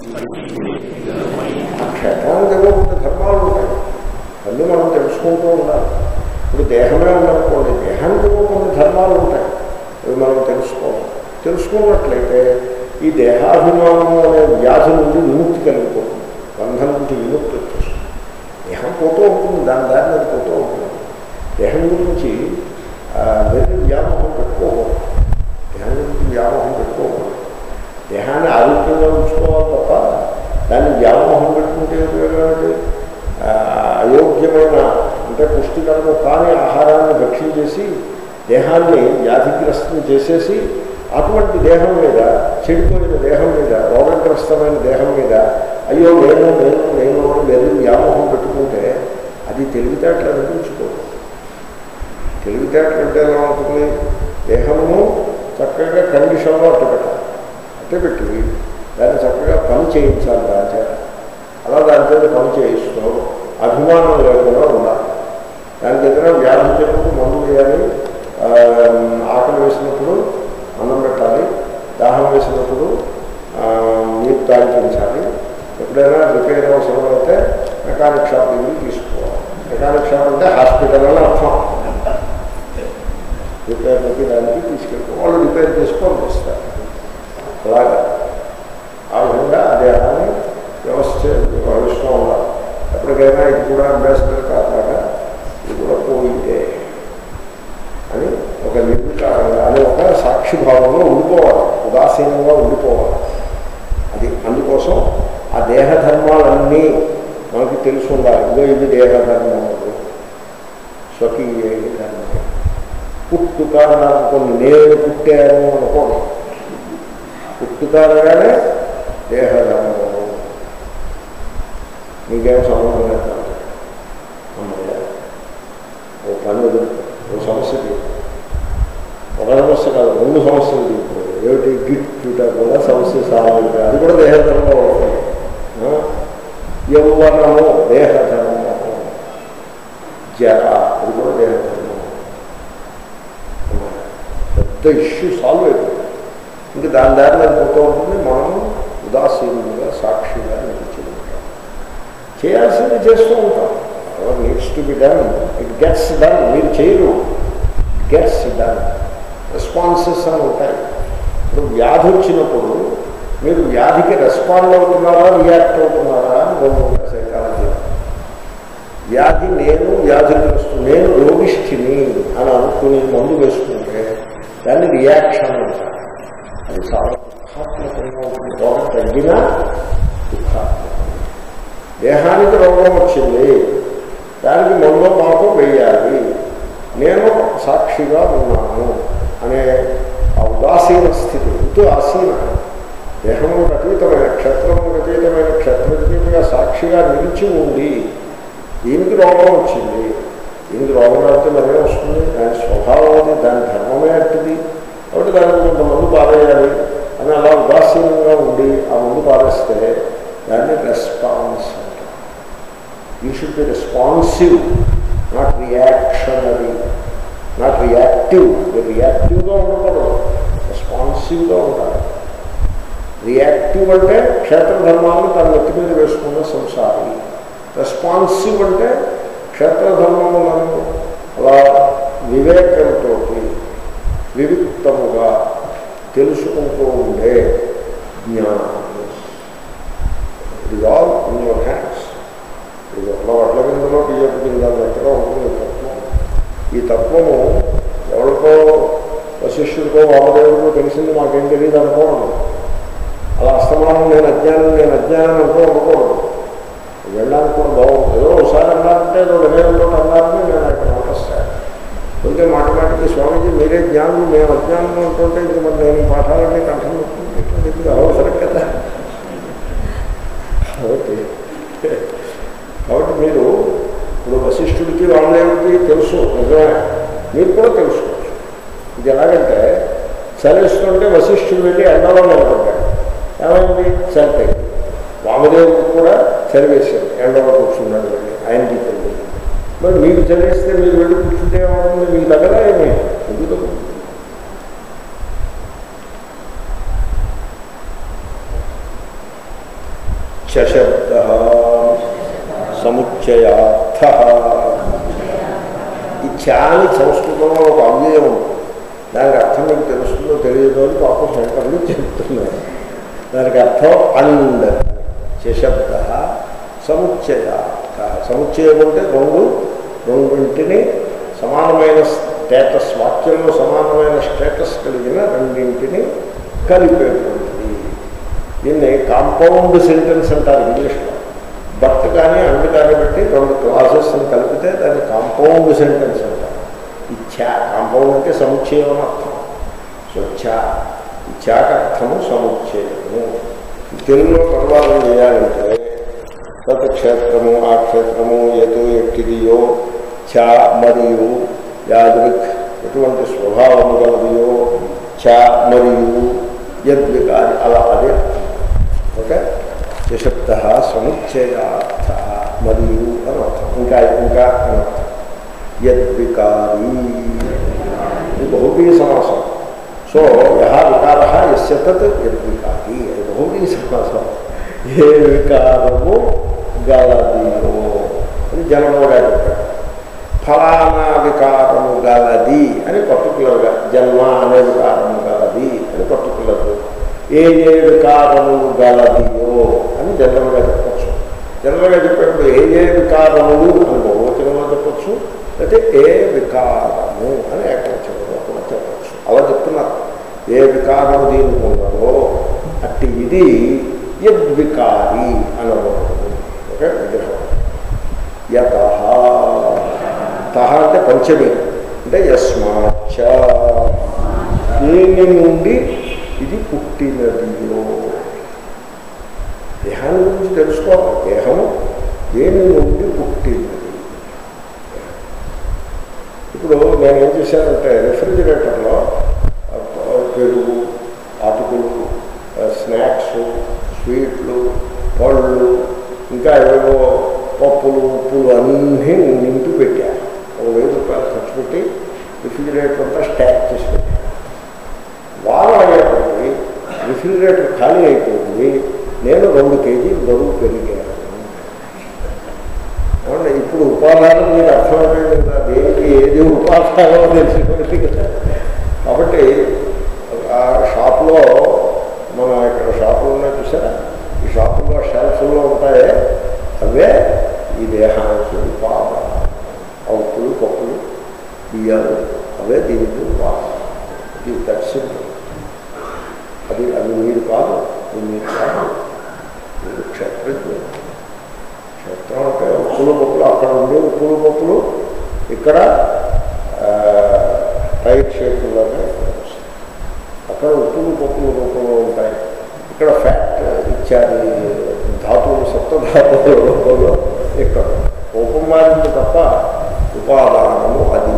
ఆ క్షేత్రానికి ఏవో కొన్ని ధర్మాలు ఉంటాయి అన్నీ మనం తెలుసుకుంటూ ఉండాలి ఇప్పుడు దేహమే ఉందనుకోండి దేహానికి ఏవో కొన్ని ధర్మాలు ఉంటాయి అవి మనం తెలుసుకోవాలి తెలుసుకున్నట్లయితే ఈ దేహాభిమానము అనే వ్యాధి నుండి విముక్తి కలిగిపోతుంది బంధం నుంచి విముక్తి వచ్చేస్తుంది దేహం పోతూ ఉంటుంది దాని దారిని అది పోతూ ఉంటుంది దేహం గురించి వేరే వ్యామోహం పెట్టుకోకూడదు దేహం గురించి వ్యామోహం పెట్టుకోకూడదు దేహాన్ని ఆరోగ్యంగా ఉంచుకోవాలి తప్ప దాన్ని వ్యామోహం పెట్టుకుంటే ఉపయోగం అయోగ్యమైన అంటే పుష్టికరము కాని ఆహారాన్ని భక్షణ చేసి దేహాన్ని వ్యాధిగ్రస్తం చేసేసి అటువంటి దేహం మీద చెడిపోయిన దేహం మీద రోగగ్రస్తమైన దేహం మీద అయ్యో నేను నేను నేను అని వెర్రి వ్యామోహం పెట్టుకుంటే అది తెలివితేటలు అనిపించుకోదు తెలివితేటలు అంటే ఎలా ఉంటుంది దేహము చక్కగా కండిషన్లో అట్టు పెట్టాలి అట్టు పెట్టి దాన్ని చక్కగా పని చేయించాలి దాని చేత అలా దాని చేత పని చేయిస్తూ అభిమానం లేకుండా ఉండాలి దానికి ఏదైనా వ్యాధి వచ్చినప్పుడు మందు వేయాలి ఆకలి వేసినప్పుడు అన్నం పెట్టాలి దాహం వేసినప్పుడు నీరు తాగించాలి ఎప్పుడైనా రిపేర్ అవసరం అయితే మెకానిక్ షాప్ దగ్గర తీసుకోవాలి మెకానిక్ షాప్ అంటే హాస్పిటల్ అని అర్థం రిపేర్లకి దానికి తీసుకెళ్తాం వాళ్ళు రిపేర్ చేసుకొని వస్తారు అలాగా ఆ విధంగా ఆ దేహాన్ని వ్యవస్థ వ్యవహరిస్తూ ఉండాలి ఎప్పటికైనా ఇది కూడా అంబేద్కర్ కాకుండా ఇది కూడా పోయితే అని ఒక నిర్వికారంగా అని ఒక సాక్షిభావంలో ఉండిపోవాలి ఉదాసీనంగా ఉండిపోవాలి అది అందుకోసం ఆ దేహధర్మాలన్నీ మనకి తెలిసి ఉండాలి ఇదో ఇది దేహధర్మములు స్వకీయ ధర్మం పుట్టుక అనుకోండి నేను పుట్టాను అనుకోండి పుట్టుక అనగానే దేహధర్మము నీకేం సంబంధం లేదు అమ్మయ్య ఓ పని వదులుకో. ఓ సమస్య తీరు ఒక సమస్య కాదు రెండు సమస్యలు తీరు ఏమిటి గిట్టుట కూడా సమస్య సామాజిక అది కూడా దేహధర్మం అవుతుంది ఆ? యౌవనము దేహధర్మము జర అది కూడా దేహధర్మం పెద్ద ఇష్యూ సాల్వ్ అయిపోయింది ఇంకా దాని దారిలో పోతూ ఉంటుంది మనం ఉదాసీనంగా సాక్షిగా నిలిచి ఉంటాం చేయాల్సింది చేస్తూ ఉంటాం ever needs to be done it gets done మీరు చేయరు గెట్స్ డన్ రెస్పాన్సెస్ అని ఉంటాయి ఇప్పుడు వ్యాధి వచ్చినప్పుడు మీరు వ్యాధికి రెస్పాండ్ అవుతున్నారా రియాక్ట్ అవుతున్నారా అని రెండు ఉంటాయి సైకాలజీ వ్యాధి నేను వ్యాధిగ్రస్తు నేను రోగిష్ఠిని అని అనుకుని మందు వేసుకుంటే దాన్ని రియాక్షన్ అంటారు అది చాలా దుఃఖాత్మకంగా ఉంటుంది రోగం తగ్గినా దుఃఖాత్మకం దేహానికి రోగం వచ్చింది దానికి మందో మాకు వేయాలి నేను సాక్షిగా ఉన్నాను అనే ఆ ఉదాసీన స్థితి ఇటు ఆసీన దేహములకు అతీతమైన క్షేత్రములకు అతీతమైన క్షేత్రజీవిగా సాక్షిగా నిలిచి ఉండి దీనికి రోగం వచ్చింది దీనికి రోగం రాకపోతే మరే వస్తుంది దాని స్వభావం అది దాని ధర్మమే అట్టిది కాబట్టి దానికి కొంత మందు పారేయాలి అని అలా ఉదాసీనంగా ఉండి ఆ మందు పారేస్తే దాన్ని రెస్పాన్స్ అంటారు you should be responsive not reactionary not reactive మీరు రియాక్టివ్గా ఉండకూడదు రెస్పాన్సివ్గా ఉండాలి రియాక్టివ్ అంటే క్షేత్రధర్మాలను తన నెత్తి మీద వేసుకున్న సంసారి రెస్పాన్సివ్ అంటే క్షేత్రధర్మములను అలా వివేకంతో వివిక్తముగా తెలుసుకుంటూ ఉండే జ్ఞానం ఇది ఆల్ ఇన్ యువర్ హ్యాండ్స్ ఇది ఒక వడ్ల కిందలో బియ్యపు కింద అన్నట్టుగా ఉంటుంది ఈ తత్వం ఈ తత్వము ఎవరికో వశిష్ఠుడికో వామదేవుడికో తెలిసింది మాకేం తెలియదు అనుకోవడం అలా అస్తమానం నేను అజ్ఞానం నేను అజ్ఞానం అంటూ ఉండకూడదు వెళ్ళడానికి కూడా బాగుంది ఏదో ఒకసారి అన్నారంటే ఏదో వినయంలో అన్నారని నేను అక్కడ నోటిస్తాను అందుకే మాట మాటకి స్వామీజీ మీరే జ్ఞానం మేము అజ్ఞానం అంటుంటే ఇంక మరి నేను ఈ పాఠాలన్నీ కంఠం పెట్టుకుంటే అవసరం కదా కాబట్టి కాబట్టి మీరు ఇప్పుడు వశిష్ఠుడికి వామదేవుడికి తెలుసు నిజమే మీరు కూడా తెలుసుకోవచ్చు ఇది ఎలాగంటే చలిస్తుంటే వశిష్ఠుడు వెళ్ళి ఎండలో నిలబడ్డాడు ఏమైంది చలి తగ్గింది వామదేవుడు కూడా చదివేశాడు ఎండలో కూర్చున్నాడు వెళ్ళి ఆయనకి తెలియదు మరి మీకు చదివేస్తే మీరు వెళ్ళి కూర్చుంటే ఏమవుతుంది మీకు దగ్గర ఏమి ఎందుకు చశబ్ద సముచ్చయార్థ ఈ చాని సంస్కృతంలో ఒక అవ్యయం ఉంది దానికి అర్థం మీకు తెలుస్తుందో తెలియదో అని పాపం శంకర్లు చెప్తున్నారు దానికి అర్థం అండ్ శశబ్ద సముచ్చయార్థ సముచ్చయం అంటే రెండు రెండింటిని సమానమైన స్టేటస్ వాక్యంలో సమానమైన స్టేటస్ కలిగిన రెండింటిని కలిపేటువంటిది దీన్ని కాంపౌండ్ సెంటెన్స్ అంటారు ఇంగ్లీష్లో బట్ కానీ అండ్ కానీ బట్టి రెండు క్లాసెస్ని కలిపితే దాన్ని కాంపౌండ్ సెంటెన్స్ అంటారు ఈ ఛా కాంపౌండ్ అంటే సముచ్చయం అని అర్థం సో ఛా ఈ ఛాకి అర్థము సముచ్చయము తెలుగులో అనువాదం చేయాలంటే తత్ క్షేత్రము ఆ క్షేత్రము ఏదో ఎట్టిదియో చ మరియు యాదృక్ ఎటువంటి స్వభావము గలదియో చ మరియు యద్వికారి అలా అదే ఓకే యశబ్ద సముచ్చయార్థ మరియు అని అర్థం ఇంకా ఇంకా అని అర్థం యద్వికారి ఇది బహువీ సమాసం సో యహ వికార ఎస్య తత్ యద్వికారి అది బహువీ సమాసం ఏ వికారము గలదియో అని జన్మగా చెప్పాడు ఫలానా వికారము గలది అని పర్టికులర్గా జన్మ అనే వికారము గలది అని పర్టికులర్ ఏ ఏ వికారములు గలదియో అని జనరల్గా చెప్పచ్చు జనరల్గా చెప్పేటప్పుడు ఏ ఏ వికారములు అని బహువచనంలో చెప్పచ్చు అయితే ఏ వికారము అని ఏకవచనంలో కూడా చెప్పచ్చు అలా చెప్తున్నారు ఏ వికారము దీనికి ఉన్నదో అట్టి ఇది యద్వికారి అనబడుతుంది ఓకే విగ్రహం యత తహ అంటే పంచమి అంటే యస్మాచ దేని నుండి ఇది పుట్టినదిలో దేహాన్ని గురించి తెలుసుకోవాలి దేహము దేని నుండి పుట్టినది ఇప్పుడు నేను ఏం చేశానంటే రెఫ్రిజిరేటర్లో ఆ, పెరుగు అటుకులు ఆ, స్నాక్స్ స్వీట్లు పళ్ళు ఇంకా ఏవో పప్పులు ఉప్పులు అన్నీ నింపి పెట్టాను ఒక వెయ్యి రూపాయలు ఖర్చు పెట్టి రిఫ్రిజిరేటర్ అంతా స్టాక్ చేసి పెట్టాను వారం అయ్యేప్పటికీ రిఫ్రిజిరేటర్ ఖాళీ అయిపోయింది నేను రెండు కేజీలు బరువు పెరిగాను ఏమంటే ఇప్పుడు ఉపాధానం మీకు అర్థమైపోయింది కదా దేనికి ఏది ఉపాధానో తెలిసిపోయింది కదా కాబట్టి ఆ షాప్లో మన ఇక్కడ షాపులు ఉన్నాయి చూసారా ఈ షాపుల్లో షెల్ఫ్లో ఉంటాయే అవే ఈ దేహానికి ఉపాధి ఆ ఉప్పులు పప్పులు బియ్యాలు అవే దీనికి ఉపాధి ఇది దర్శనం అది అది మీరు కాదు అది మీరు కాదు మీరు క్షేత్రజ్ఞులు క్షేత్రం అంటే ఉప్పులు పప్పులు అక్కడ ఉండే ఉప్పులు పప్పులు ఇక్కడ టైట్ షేపుల్లోనే వస్తాయి అక్కడ ఉప్పులు పప్పులు రూపంలో ఉంటాయి ఇక్కడ ఫ్యాట్ ఇత్యాది ధాతువులు సప్తధాతువుల రూపంలో ఇక్కడ రూపం మారింది తప్ప ఉపాదానము అది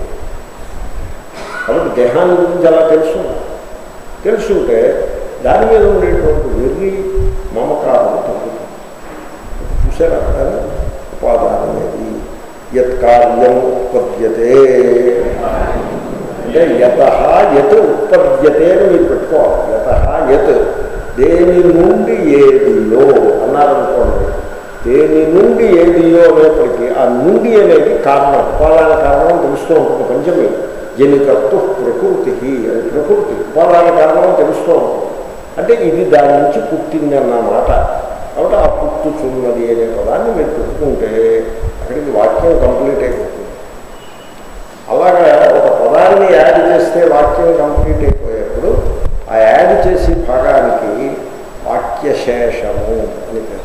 కాబట్టి దేహాన్ని గురించి అలా తెలుసు తెలుసుంటే దాని మీద ఉండేటువంటి వెర్రి మమకారం తగ్గుతుంది చూసారా అక్కడ ఉపాదానం అనేది యత్ కార్యం ఉత్పద్యతే అంటే యత యత్ ఉత్పద్యతే అని మీరు పెట్టుకోవాలి యత యత్ దేని నుండి ఏదియో అన్నారనుకోండి దేని నుండి ఏదియో అనేప్పటికీ ఆ నుండి అనేది కారణం ఉపాదాన కారణం తెలుస్తూ ఉంటుంది పంచమి జనికత్తు ప్రకృతి అది ప్రకృతి ఉపాదాన కారణం తెలుస్తూ ఉంటుంది అంటే ఇది దాని నుంచి పుట్టింది అన్నమాట కాబట్టి ఆ పుట్టుచున్నది అనే పదాన్ని మీరు పెట్టుకుంటే అక్కడికి వాక్యం కంప్లీట్ అయిపోతుంది అలాగా ఒక పదాన్ని యాడ్ చేస్తే వాక్యం కంప్లీట్ అయిపోయేప్పుడు ఆ యాడ్ చేసే భాగానికి వాక్యశేషము అని పేరు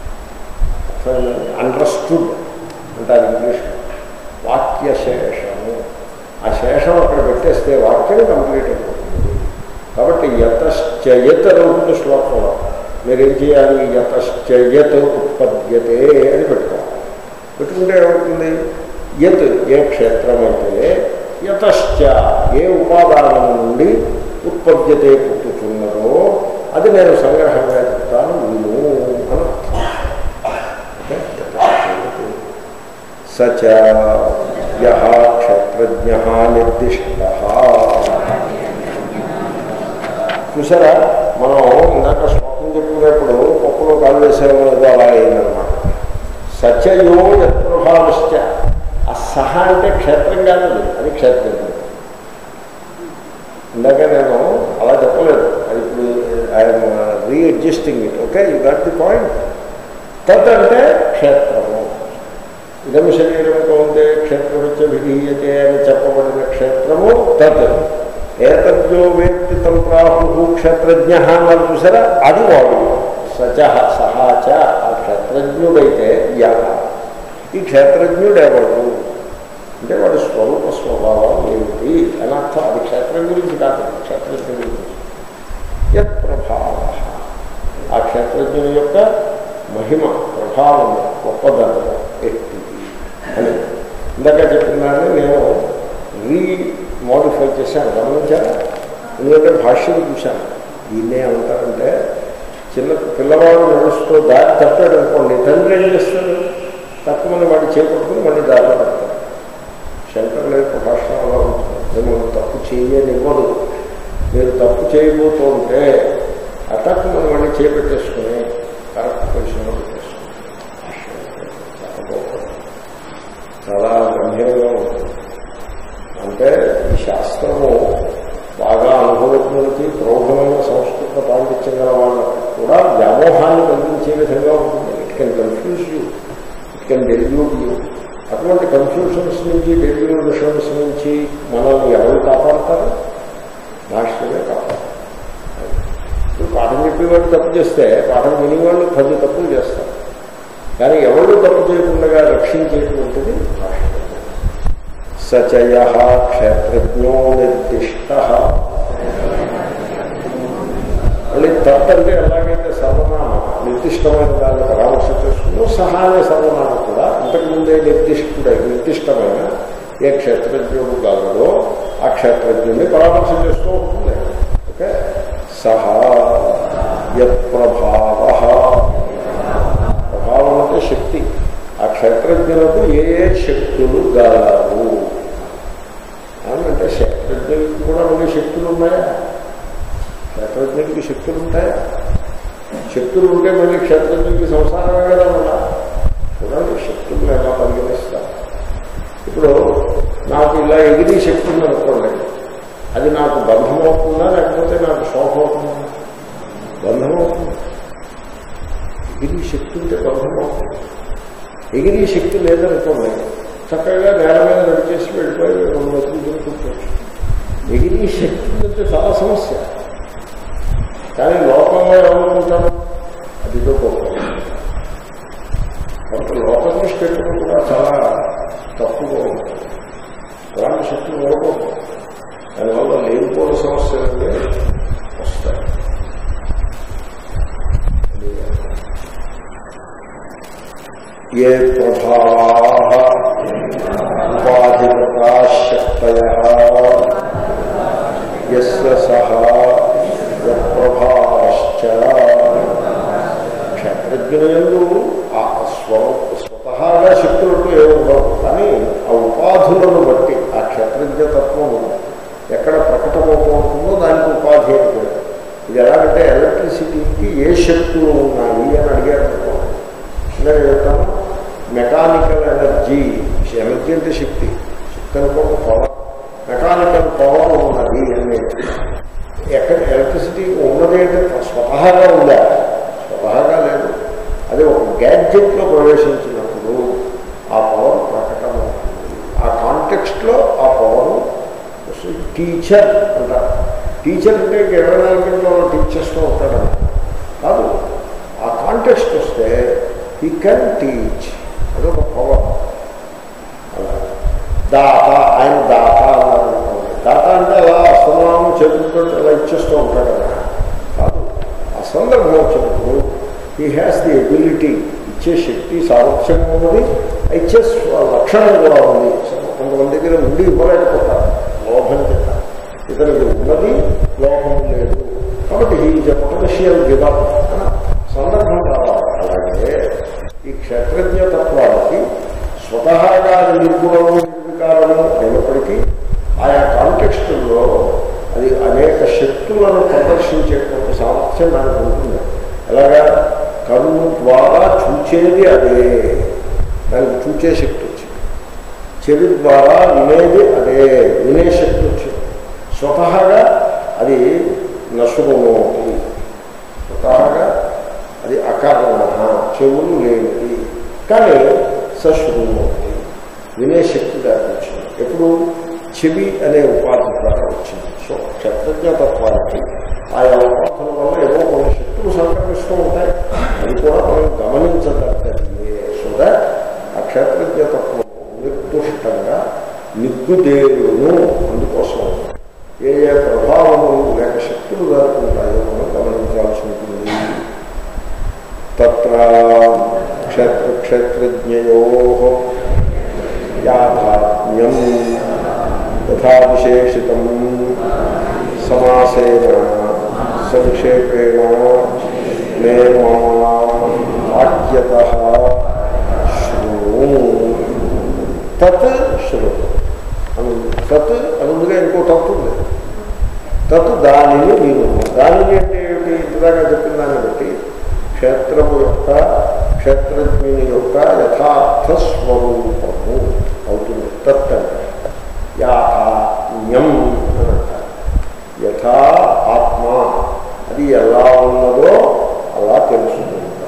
అండర్స్టూడ్ అంటారు ఇంగ్లీష్లో వాక్యశేషము ఆ శేషం అక్కడ పెట్టేస్తే వాక్యం కంప్లీట్ అయిపోతుంది కాబట్టి యతశ్చయత్ అని ఉంటుంది శ్లోకంలో మీరేం చేయాలి యతశ్చయత్ ఉత్పద్యతే అని పెట్టుకోవాలి పెట్టుకుంటే ఏమవుతుంది యత్ ఏ క్షేత్రం అయితే యతశ్చ ఏ ఉపాదానం నుండి ఉత్పద్యతే పుట్టుతున్నదో అది నేను సంగ్రహంగా చెప్తాను విను అని ఓకే? సచ యహ క్షేత్రజ్ఞ నిర్దిష్ట చూసారా మనం ఇందాక శ్లోకం చెప్పుకునేప్పుడు పప్పులో కాలు వేసామో ఏదో అలా అయిందన్నమాట సత్యయో యత్ప్రభావశ్చ ఆ సహ అంటే క్షేత్రం కాదు అది. అది క్షేత్రం ఇందాక నేను అలా చెప్పలేదు అది ఇప్పుడు I'm readjusting it okay you got the point తత్ అంటే క్షేత్రము ఇదం శరీరంతో ఉంటే క్షేత్రమిచ్చ విధీయతే అని చెప్పబడిన క్షేత్రము తత్ ఏతద్యో వేత్తి తం ప్రాహు క్షేత్రజ్ఞ అన్నారు చూసారా అది వాడు సచ సహాచ ఆ క్షేత్రజ్ఞుడైతే యా ఈ క్షేత్రజ్ఞుడు ఎవడు అంటే వాడి స్వరూప స్వభావం ఏమిటి అని అర్థం అది క్షేత్రం గురించి కాదు క్షేత్రజ్ఞ గురించి యత్ ప్రభావ ఆ క్షేత్రజ్ఞుని యొక్క మహిమ ప్రభావము గొప్పదనము ఎట్టిది అని ఇందాక చెప్తున్నానని నేను రీ మోడిఫై చేశాను గమనించాను ఎందుకంటే భాష్యం చూశాను దీన్నే ఏమంటారంటే చిన్న పిల్లవాడు నడుస్తూ దారి తప్పాడు అనుకోండి తండ్రి ఏం చేస్తాడు తప్పమని వాడు చేపట్టుకుని మళ్ళీ దారిలో పెడతాడు శంకర్ల యొక్క భాషలో అలా ఉంటుంది మిమ్మల్ని తప్పు చేయనివ్వదు మీరు తప్పు చేయబోతూ ఉంటే అటక్ మనం మళ్ళీ చేపెట్టేసుకుని సందేహాన్ని కలిగించే విధంగా ఉంటుంది it can confuse you it can delude you అటువంటి కన్ఫ్యూషన్స్ నుంచి డెల్యూషన్స్ నుంచి మనల్ని ఎవరు కాపాడతారు భాష్యమే కాపాడతారు ఇప్పుడు పాఠం చెప్పేవాళ్ళు తప్పు చేస్తే పాఠం వినేవాళ్ళు పది తప్పులు చేస్తారు కానీ ఎవరు తప్పు చేయకుండా రక్షించేటువంటిది భాష్యం సచయ క్షేత్రజ్ఞో నిర్దిష్ట మళ్ళీ తత్ అంటే ఎలాగైతే సర్వనామం నిర్దిష్టమైన దాన్ని పరామర్శ చేస్తుందో సహా అనే సర్వనామం కూడా ఇంతకుముందే నిర్దిష్టుడై నిర్దిష్టమైన ఏ క్షేత్రజ్ఞుడు కాగదో ఆ క్షేత్రజ్ఞుడిని పరామర్శ చేస్తూ ఉంటుంది ఓకే సహా యత్ప్రభావ ప్రభావం అంటే శక్తి ఆ క్షేత్రజ్ఞులకు ఏ ఏ శక్తులు గలవు అంటే క్షేత్రజ్ఞులకు కూడా మళ్ళీ శక్తులు ఉన్నాయా క్షేత్రజ్ఞుడికి శక్తులు ఉంటాయా శక్తులు ఉంటే మళ్ళీ క్షేత్రజ్ఞుడికి సంసారమే కదా ఉన్నా చూడండి శక్తులను ఎలా పరిగణిస్తారు ఇప్పుడు నాకు ఇలా ఎగిరి శక్తి ఉందనుకోండి అది నాకు బంధం అవుతుందా లేకపోతే నాకు శోభ అవుతుందా బంధం అవుతుంది ఎగిరి శక్తి ఉంటే బంధం అవుతుంది ఎగిరి శక్తి లేదనుకోండి చక్కగా నేల మీద నడిచేసి వెళ్ళిపోయి రెండు మెతుకులు కూర్చోవచ్చు ఎగిరి శక్తి ఉందంటే చాలా సమస్య కానీ లోకంలో ఏమనుకుంటాను అది ఇదో గొప్ప కాబట్టి లోక దృష్టి పెట్టడం కూడా చాలా తప్పుగా ఉంటుంది అలాంటి శక్తులు ఉండకూడదు దానివల్ల లేనిపోయిన సమస్యలన్నీ వస్తాయి ఏ ప్రభావా ఉపాధిగతాశక్తయ ఎస్య సహా ప్రభావశ్చ క్షేత్రజ్ఞులు ఆ స్వ స్వతహాగా శక్తులతో ఏముండవు కానీ ఆ ఉపాధులను బట్టి ఆ క్షేత్రజ్ఞతత్వము ఎక్కడ ప్రకటమవుతూ ఉంటుందో దానికి ఉపాధి అని పేరు ఇది ఎలాగంటే ఎలక్ట్రిసిటీకి ఏ శక్తులు ఉన్నాయి అని అడిగారు అనుకోండి నేను చెప్తాను మెకానికల్ ఎనర్జీ ఎనర్జీ అంటే శక్తి శక్తి అనుకోండి పవర్ మెకానికల్ పవర్ ఉన్నది అని ఎక్కడ ఎలక్ట్రిసిటీ ఉన్నది అంటే స్వతహాగా ఉందా స్వతహాగా లేదు అది ఒక గ్యాడ్జెట్లో ప్రవేశించినప్పుడు ఆ పవర్ ప్రకటమవుతుంది ఆ కాంటెక్స్ట్లో ఆ పవర్ టీచర్ అంటారు టీచర్ అంటే ఇంక ఇరవై నాలుగు గంటలలో టీచ్ చేస్తూ ఉంటాడు కాదు ఆ కాంటెక్స్ట్ వస్తే హీ కెన్ టీచ్ అదొక పవర్ అలా దాత ఆయన దాత అన్నారు అనుకోండి దాత అంటే అలా అస్తమానం చేతులతో అలా ఇచ్చేస్తూ ఉంటాడు కదా కాదు ఆ సందర్భం వచ్చినప్పుడు హీ హ్యాస్ ది ఎబిలిటీ ఇచ్చే శక్తి సామర్థ్యం ఉన్నది ఇచ్చే లక్షణం కూడా ఉంది కొంతమంది దగ్గర ఉండి ఇవ్వలేకపోతారు లోభం చేత ఇతనికి ఉన్నది లోభం లేదు కాబట్టి ఈ పొటెన్షియల్ గివప్ సందర్భం కావాలి అలాగే ఈ క్షేత్రజ్ఞతత్వానికి స్వతహాగా నిర్గుణము నిర్వికారము అయినప్పటికీ ఆయా కాంటెక్స్టుల్లో అది అనేక శక్తులను ప్రదర్శించేటువంటి సామర్థ్యం దానికి ఉంటుంది ఎలాగా కన్ను ద్వారా చూచేది అదే దానికి చూచే శక్తి వచ్చింది చెవి ద్వారా వినేది అదే వినే శక్తి వచ్చింది స్వతహాగా అది నశుభమవుతుంది స్వతహాగా అది అకారణ చెవులు లేనిది కానీ సశుభమవుతుంది వినే శక్తి దానికి వచ్చింది ఎప్పుడు చెవి అనే ఉపాధి ద్వారా వచ్చింది సో క్షత్రజ్ఞతత్వానికి ఆయా ఉపాధుల వల్ల ఏవో కొన్ని శక్తులు సంక్రమిస్తూ ఉంటాయి అది కూడా మనం గమనించదగ్గది సోదా ఆ క్షేత్రజ్ఞతత్వం నిర్దుష్టంగా నిగ్గుదేవును అందుకోసం ఏ ఏ ప్రభావములు లేక శక్తులు జరుగుతుంటాయో మనం గమనించాల్సి ఉంటుంది తత్ర క్షేత్ర క్షేత్రజ్ఞయో యాథాత్మ్యం యథా విశేషితం సమాసేన సంక్షేపేణ మే వాక్యత శృణు తత్ శృణు అని తత్ అందుగా ఇంకో తప్పు ఉంది తత్ దానిని నేను దానిని అంటే ఏమిటి ఇంతదాకా చెప్పిన దాన్ని బట్టి క్షేత్రము యొక్క క్షేత్రజ్ఞుని యొక్క యథార్థ స్వరూపము అవుతుంది తత్ అంటే యాథాత్మ్యం అని అంటారు యథా ఆత్మ అది ఎలా ఉన్నదో అలా తెలుసుకుంది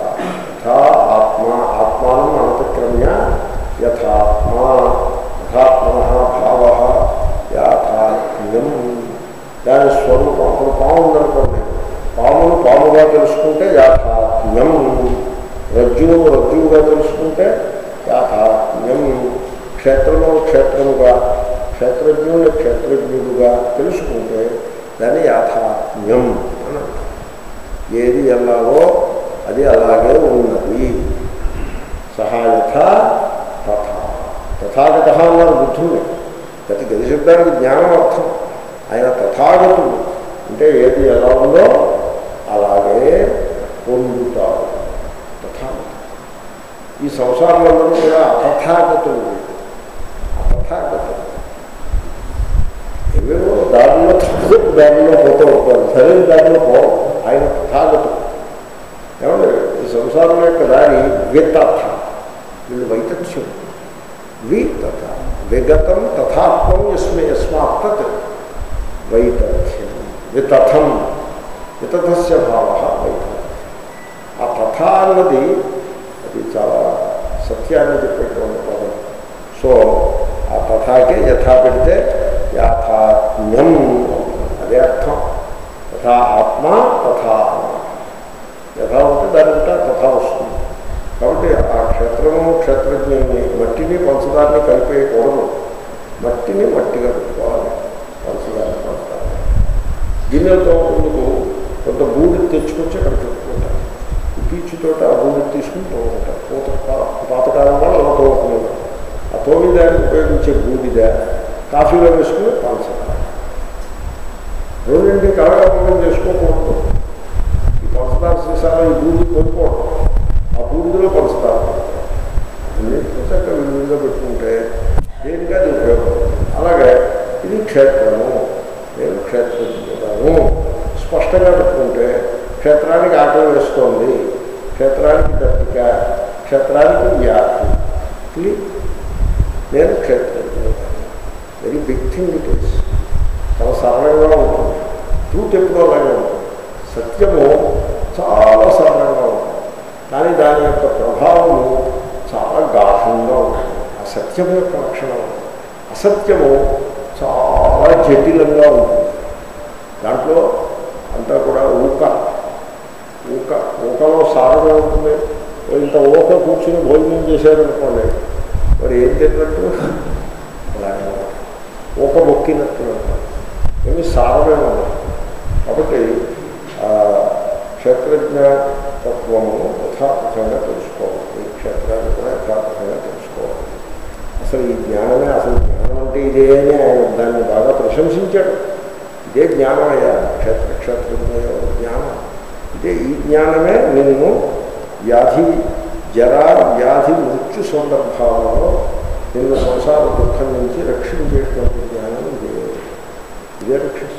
రజ్జువును రజ్జువుగా తెలుసుకుంటే యాథాత్మ్యం క్షేత్రము క్షేత్రముగా క్షేత్రజ్ఞుని క్షేత్రజ్ఞుడుగా తెలుసుకుంటే దాన్ని యాథాత్మ్యం అని అంటారు ఏది ఎలాగో అది అలాగే ఉన్నది సహాయత తథా తథాగత అన్నారు బుద్ధుని ప్రతి గది శబ్దానికి జ్ఞానం అర్థం ఆయన తథాగతుడు అంటే ఏది ఎలా ఉందో అలాగే పొందుతారు తథాగతుడు ఈ సంసారంలో కూడా అతథాగతుడు అతథాగతుడు ఏవేవో దారిలో తప్పు దారిలో పోతూ ఉంటారు సరైన దారిలో పోవడం ఆయన తథాగతుడు ఏమంటే ఈ సంసారం యొక్క దారి వితథ వీళ్ళు వైతథ్యం వి తథ విగతం తథాత్మం యస్మే యస్మాత్ తత్ వైతథ్యం వితథం వితథస్య భావ వైతథ్యం ఆ తథ అన్నది అది చాలా సత్యాన్ని చెప్పేటువంటి పదం సో ఆ తథాకే యథా పెడితే యాథాత్మ్యం అదే అర్థం తథా ఆత్మ తథా యథా ఉంటే దాని ఉంటే తథా వస్తుంది కాబట్టి ఆ క్షేత్రము క్షేత్రజ్ఞుని మట్టిని పంచదారిని కలిపేయకూడదు మట్టిని మట్టిగా పెట్టుకోవాలి పంచదారిని పంచదారి గిన్నెలతో ముందుకు కొంత బూడి తెచ్చుకొచ్చి అక్కడ పెట్టుకుంటారు ఈ పీచుతోట ఆ బూడి తీసుకుంటూ ఉంటారు పూత పాతకాలం వాళ్ళు అలా తోముకునేవారు ఆ తోమిదాన్ని ఉపయోగించే బూడిద కాఫీలో వేసుకుని పంచదార రెండింటి కలగపంగం చేసుకోకూడదు ఈ పంచదార సీసాలో ఈ బూడి కొనుక్కోవడం ఆ బూడిదలో పంచదార అన్నింటినీ చక్కగా విలువగా పెట్టుకుంటే దేనికి అది ఉపయోగం అలాగే ఇది క్షేత్రము నేను క్షేత్రజ్ఞుడను స్పష్టంగా పెట్టుకుంటే క్షేత్రానికి ఆకలి వేస్తోంది క్షేత్రానికి దత్తిక క్షేత్రానికి వ్యాధి క్లియర్ నేను క్షేత్రజ్ఞుడు very big thing it is చాలా సరళంగా ఉంటుంది ట్రూత్ ఎప్పుడూ అలాగే ఉంటుంది సత్యము చాలా సరళంగా ఉంటుంది కానీ దాని యొక్క ప్రభావము చాలా గాఢంగా ఉంటుంది ఆ సత్యం యొక్క లక్షణం అసత్యము చాలా జటిలంగా ఉంటుంది దాంట్లో అంతా కూడా ఊక ఊక ఊకలో సారమే ఉంటుంది ఇంత ఊక కూర్చుని భోజనం చేశారనుకోండి మరి ఏం తిన్నట్టు అలాగే ఊక మొక్కినట్టు అంటారు ఏమి సారమే ఉండదు కాబట్టి క్షేత్రజ్ఞ తత్వము యథాతథంగా తెలుసుకోవాలి ఈ క్షేత్రాన్ని కూడా యథాతథంగా తెలుసుకోవాలి అసలు ఈ జ్ఞానమే అసలు జ్ఞానం అంటే ఇదే అని ఆయన దాన్ని బాగా ప్రశంసించాడు ఇదే జ్ఞానమయ్యా క్షేత్ర క్షేత్రజ్ఞ జ్ఞానం ఇదే ఈ జ్ఞానమే నిన్ను వ్యాధి జరా వ్యాధి మృత్యు సందర్భాలలో నిన్ను సంసార దుఃఖం నుంచి రక్షించేటువంటి జ్ఞానం ఇదే ఇదే రక్షిస్తుంది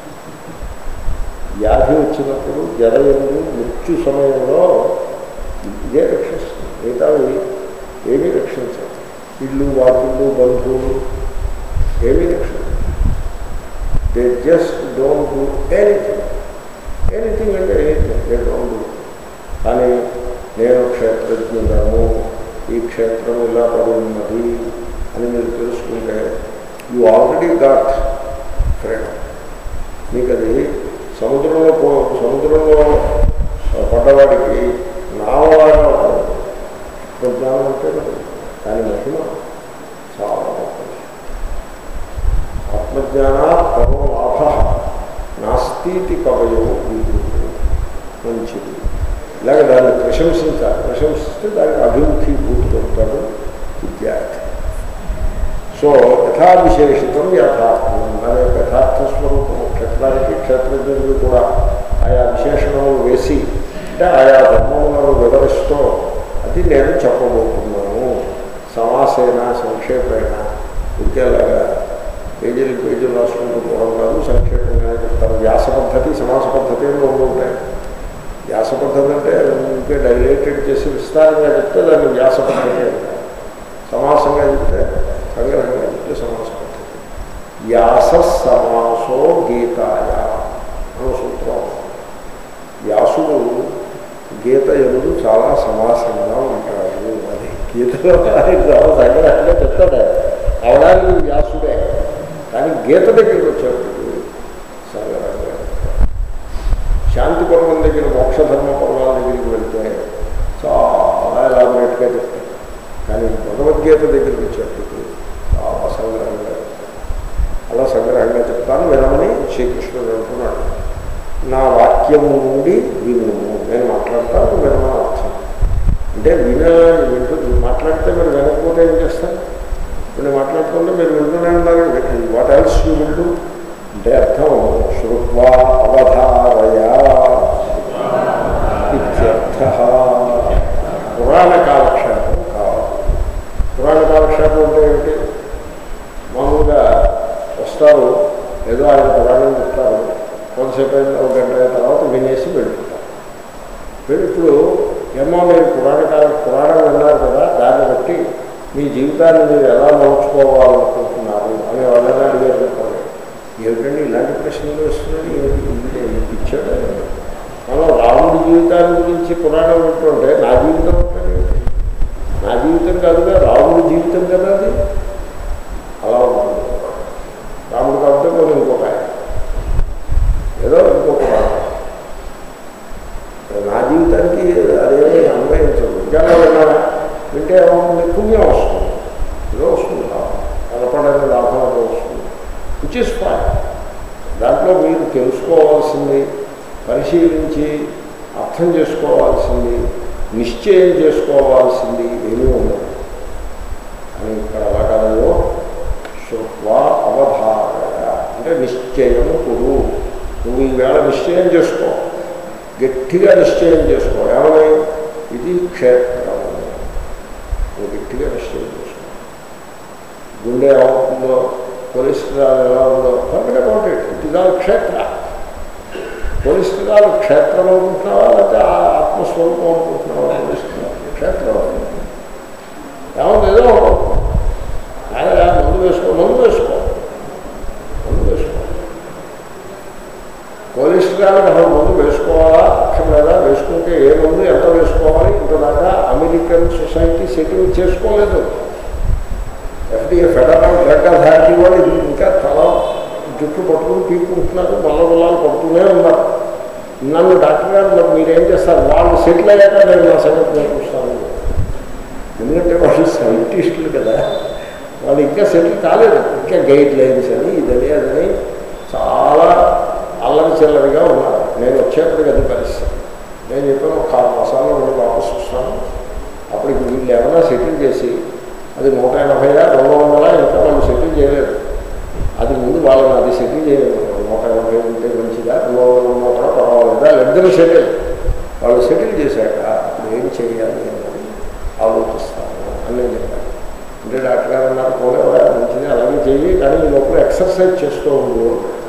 వ్యాధి వచ్చినప్పుడు జర ఎందు మృత్యు సమయంలో ఇదే రక్షిస్తుంది మిగతావి ఏమీ రక్షించదు ఇల్లు వాకిళ్ళు బంధువులు ఏమీ రక్షించదు they just don't do anything anything అంటే ఎనీథింగ్ దే డోంట్ డూ కానీ నేను క్షేత్రజ్ఞుడను ఈ క్షేత్రం ఇలా పడి ఉన్నది అని మీరు తెలుసుకుంటే యు ఆల్రెడీ గాట్ ఫ్రీడమ్ మీకు అది సముద్రంలో పో సముద్రంలో పడ్డవాడికి నావలాగా ఉంటుంది జ్ఞానం అంటే దాని మహిమ చాలా గొప్పది ఆత్మజ్ఞానా పరో లాభ నాస్తితి కవయో మంచిది ఇలాగ దాన్ని ప్రశంసించాలి ప్రశంసిస్తే దానికి అభిముఖీభూతుడవుతాడు విద్యార్థి సో యథావిశేషితం యథార్థం దాని యొక్క యథార్థ స్వరూపము క్షేత్రానికి క్షేత్రజ్ఞులు కూడా ఆయా విశేషణములు వేసి అంటే ఆయా ధర్మములను వివరిస్తూ అది నేను చెప్పబోతున్నాను సమాసేన సంక్షేపేణ ఇంకేలాగా పేజీలు పేజీలు రాసుకుంటూ పోవడం కాదు సంక్షేపంగానే చెప్తారు వ్యాస పద్ధతి సమాస పద్ధతి అని రెండు ఉంటాయి వ్యాస పద్ధతి అంటే ఇంకే డైలేటెడ్ చేసి విస్తారంగా చెప్తే దాన్ని వ్యాస పద్ధతి అంటారు సమాసంగా చెప్తే సంగ్రహంగా చెప్తే సమాస పద్ధతి వ్యాస సమాసో గీతాయ అనే సూత్రం వ్యాసుడు గీత ఎదురు చాలా సమాసంగా ఉంటాడు అది గీతలో చాలా సంగ్రహంగా చెప్తాడు అవడానికి వ్యాసుడే కానీ గీత దగ్గరికి వచ్చేప్పటికి సంగ్రహంగా శాంతి పర్వం దగ్గర మోక్షధర్మ పర్వాల దగ్గరికి వెళ్తే చాలా భగవద్గీత దగ్గరికి వచ్చేప్పటికి చాలా సంగ్రహంగా అలా సంగ్రహంగా చెప్తాను వినమని శ్రీకృష్ణుడు అంటున్నాడు నా వాక్యము నుండి వినుము నేను మాట్లాడతాను వినమని అర్థం అంటే విన వింటూ మాట్లాడితే మీరు వినకపోతే ఏం చేస్తారు ఇప్పుడు నేను మాట్లాడుతుంటే మీరు వింటూనే ఉన్నారు వాట్ ఎల్స్ యూ వింటూ అంటే అర్థం శ్రుత్వా అవధారయ ఇత్యర్థ పురాణ కాలక్షేపం కావాలి పురాణ కాలక్షేపం అంటే ఏమిటి మామూలుగా వస్తారు ఏదో ఆయన పురాణం చెప్తారు కొంతసేపు అయిన ఒక గంట అయిన తర్వాత వినేసి వెళ్ళిపోతారు వీళ్ళు ఇప్పుడు ఏమో మీరు పురాణ కాల పురాణం విన్నారు కదా దాన్ని బట్టి మీ జీవితాన్ని మీరు ఎలా మలుచుకోవాలనుకుంటున్నారు అని వాళ్ళని అడిగారు చెప్పాలి ఏమిటండి ఇలాంటి ప్రశ్నలు వేస్తున్నాడు ఏమిటి ఇచ్చాడు మనం రాముడి జీవితాన్ని గురించి పురాణం వింటుంటే నా జీవితం ఉంటుంది ఏమిటి? నా జీవితం కాదుగా రాముడి జీవితం కదా అది అలా ఉంటుంది రాముడు కాబట్టి మనం ఇంకొక ఆయన ఏదో ఇంకొక రాముడు నా జీవితానికి అదేమీ అన్వయించదు విజ్ఞానం విన్నారా వింటే ఏమవుతుంది పుణ్యం వస్తుంది ఏదో వస్తుంది లాభం కనపడని లాభం ఏదో వస్తుంది విచ్ ఇస్ ఫైన్ దాంట్లో మీరు తెలుసుకోవాల్సింది పరిశీలించి అర్థం చేసుకోవాల్సింది నిశ్చయం చేసుకోవాల్సింది ఏమీ ఉండదు అని ఇక్కడ అలా కలదో శృత్వా అవధారయ అంటే నిశ్చయం కురు నువ్వు ఈవేళ నిశ్చయం చేసుకో గట్టిగా నిశ్చయం చేసుకో ఏమని ఇది క్షేత్రం నువ్వు గట్టిగా నిశ్చయం చేసుకో గుండె ఎలా ఉంటుందో కొలెస్ట్రాల్ ఎలా ఉందో forget about it it is all క్షేత్ర కొలెస్ట్రాల్ క్షేత్రం అనుకుంటున్నావా లేకపోతే ఆ ఆత్మస్వరూపం అనుకుంటున్నావా కొలెస్ట్రాల్ క్షేత్రం ఏమన్నా ఏదో ఆయన మందు వేసుకో మందు వేసుకో మందు వేసుకో కొలెస్ట్రాల్ అసలు మందు వేసుకోవాలా అక్కర్లేదా వేసుకుంటే ఏ మందు ఎంత వేసుకోవాలి ఇంతదాకా అమెరికన్ సొసైటీ సెటిల్ చేసుకోలేదు ఎఫ్డీఏ ఫెడరల్ డ్రగ్ అథారిటీ వాళ్ళు ఇది ఇంకా తల జుట్టు పట్టుకుని పీక్కుంటున్నారు మల్ల బొల్లాలు పడుతూనే ఉన్నారు నన్ను డాక్టర్ గారు మరి మీరేం చేస్తారు వాళ్ళు సెటిల్ అయ్యాక నేను నా సంగతి నేను చూస్తాను ఎందుకంటే వాళ్ళు సైంటిస్టులు కదా వాళ్ళు ఇంకా సెటిల్ కాలేదు ఇంకా గైడ్ లైన్స్ అని ఇదని అదని చాలా అల్లరి చిల్లరిగా ఉన్నారు నేను వచ్చేప్పటికి అది పరిస్థితి నేను చెప్పాను ఒక ఆరు మాసాల్లో నేను వాపస్ వస్తాను అప్పటికి వీళ్ళు ఏమైనా సెటిల్ చేసి అది నూట ఎనభై రెండు వందల ఇంకా వాళ్ళు సెటిల్ చేయలేదు అది ముందు వాళ్ళని అది సెటిల్ చేయలేదు నూట ఎనభై ఉంటే మంచిదా రెండు వందల నూట పర్వాలేదా ఇద్దరు సెటిల్ వాళ్ళు సెటిల్ చేశాక అప్పుడు ఏం చేయాలి అని ఆలోచిస్తాను అని నేను చెప్పాను అంటే డాక్టర్ గారు అన్నారు పోలేవా మంచిది అలాగే చెయ్యి కానీ ఈ లోపల ఎక్సర్సైజ్ చేస్తూ ఉండు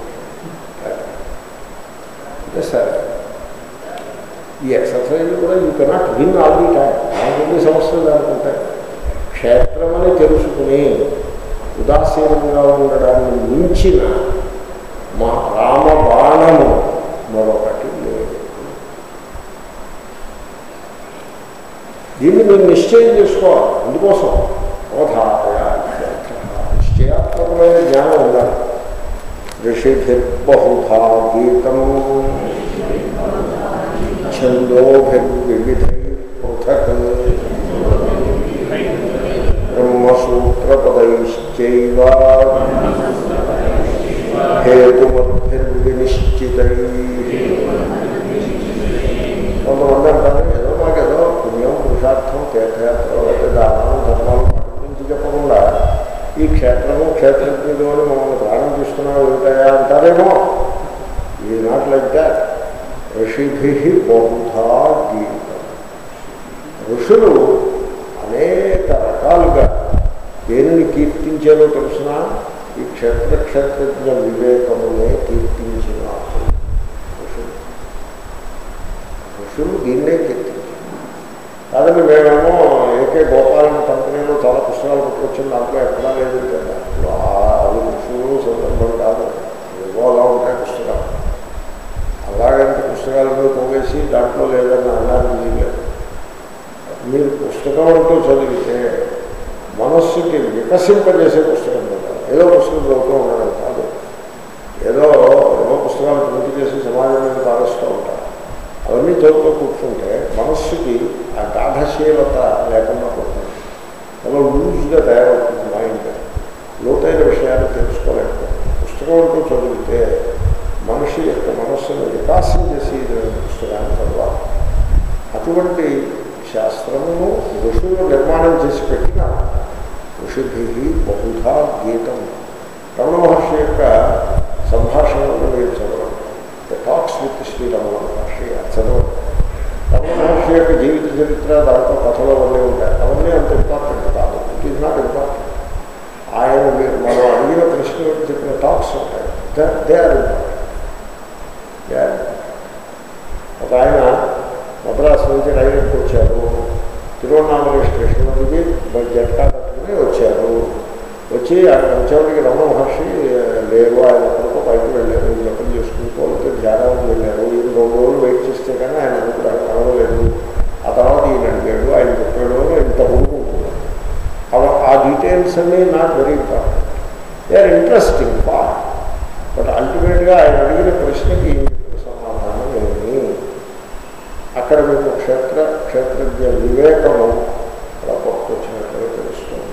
అంటే సరే ఈ ఎక్సర్సైజ్ కూడా you cannot win all the time నాలుగు సమస్యలు అనుకుంటాయి క్షేత్రం అని తెలుసుకుని ఉదాసీనంగా ఉండడాన్ని మించిన మా రామబాణము మరొకటి లేదు దీన్ని మీరు నిశ్చయం చేసుకోవాలి అందుకోసం అవధారయ నిశ్చయాత్మకమైన జ్ఞానం ఉండాలి ఋషిభిర్బహుధా గీతం ఛందోభిర్వివిధై పృథక్ బ్రహ్మసూత్రపదైశ్చైవ హేతుమద్భిర్వినిశ్చితై కొంతమంది అంటారు ఏదో మాకు ఏదో పుణ్యం పురుషార్థం తీర్థయాత్ర అయితే దానం ధర్మాలు వాటి గురించి చెప్పకుండా ఈ క్షేత్రము క్షేత్రజ్ఞులు అని మమ్మల్ని ప్రాణం తీసుకున్నావు ఏమిటయా అంటారేమో ఇది నాట్ లైక్ దాట్ ఋషిభి బహుధా గీతం ఋషులు అనేక రకాలుగా దేనిని కీర్తించాలో తెలిసిన ఈ క్షేత్ర క్షేత్రజ్ఞ వివేకమునే కీర్తించినారు ఋషులు ఋషులు దీన్నే కీర్తించారు కాదండి మేమేమో ఏకే గోపాలన కంపెనీలో చాలా పుస్తకాలు పట్టుకొచ్చిన దాంట్లో ఎక్కడా లేదు కదా అవి ఋషులు సందర్భం కాదు ఏవో అలా ఉంటాయి పుస్తకాలు అలాగంటే పుస్తకాలను పోగేసి దాంట్లో లేదని అన్నారు లేదు మీరు పుస్తకం అంటూ చదివితే మనస్సుకి వికసింపజేసే పుస్తకం కదా ఏదో పుస్తకం చదువుతూ ఉండడం కాదు ఏదో ఏదో పుస్తకాలు ప్రింట్ చేసి సమాజం మీద పారేస్తూ ఉంటారు అవన్నీ చదువుతూ కూర్చుంటే మనస్సుకి ఆ గాఢశీలత లేకుండా పోతుంది అలా లూజ్గా తయారవుతుంది మైండ్ లోతైన విషయాన్ని తెలుసుకోలేకపోతే పుస్తకంతో చదివితే మనిషి యొక్క మనస్సును వికాసం చేసి పుస్తకాన్ని చదవాలి అటువంటి శాస్త్రమును ఋషులు నిర్మాణం చేసి పెట్టిన ఋషిభి బహుధా గీతం రమణ మహర్షి యొక్క సంభాషణలను మీరు చదవండి టాక్స్ విత్ శ్రీ రమణ మహర్షి అది చదవండి రమణ మహర్షి యొక్క జీవిత చరిత్ర దాంట్లో కథలో అవన్నీ ఉంటాయి అవన్నీ అంత ఇంపార్టెంట్ కాదు ఇట్ ఈజ్ నాట్ ఇంపార్టెంట్ ఆయన మీరు మనం అడిగిన ప్రశ్నలకు చెప్పిన టాక్స్ ఉంటాయి they are important they are ఒక ఆయన మద్రాసు నుంచి రైలుకి వచ్చారు తిరువన్నామలై స్టేషన్లో దిగి జట్కా కట్టుకుని వచ్చారు వచ్చి అక్కడ వచ్చేవాడికి రమణ మహర్షి లేరు ఆయన ఎక్కడికో పైకి వెళ్ళారు జపం చేసుకుంటూ లేకపోతే ధ్యానానికి వెళ్ళారు ఈ రెండు రోజులు వెయిట్ చేస్తే కానీ ఆయన అనుకున్నాడు కలవలేదు ఆ తర్వాత ఈయన అడిగాడు ఆయన చెప్పాడు అని ఇంత కొనుక్కుంటున్నాడు అవ- ఆ డీటెయిల్స్ అన్నీ not very important they are interesting part but అల్టిమేట్గా ఆయన అడిగిన ప్రశ్నకి ఈయన చెప్పిన సమాధానం ఏమి అక్కడ మీకు క్షేత్ర క్షేత్రజ్ఞ వివేకము అలా పట్టుకొచ్చినట్లుగా తెలుస్తుంది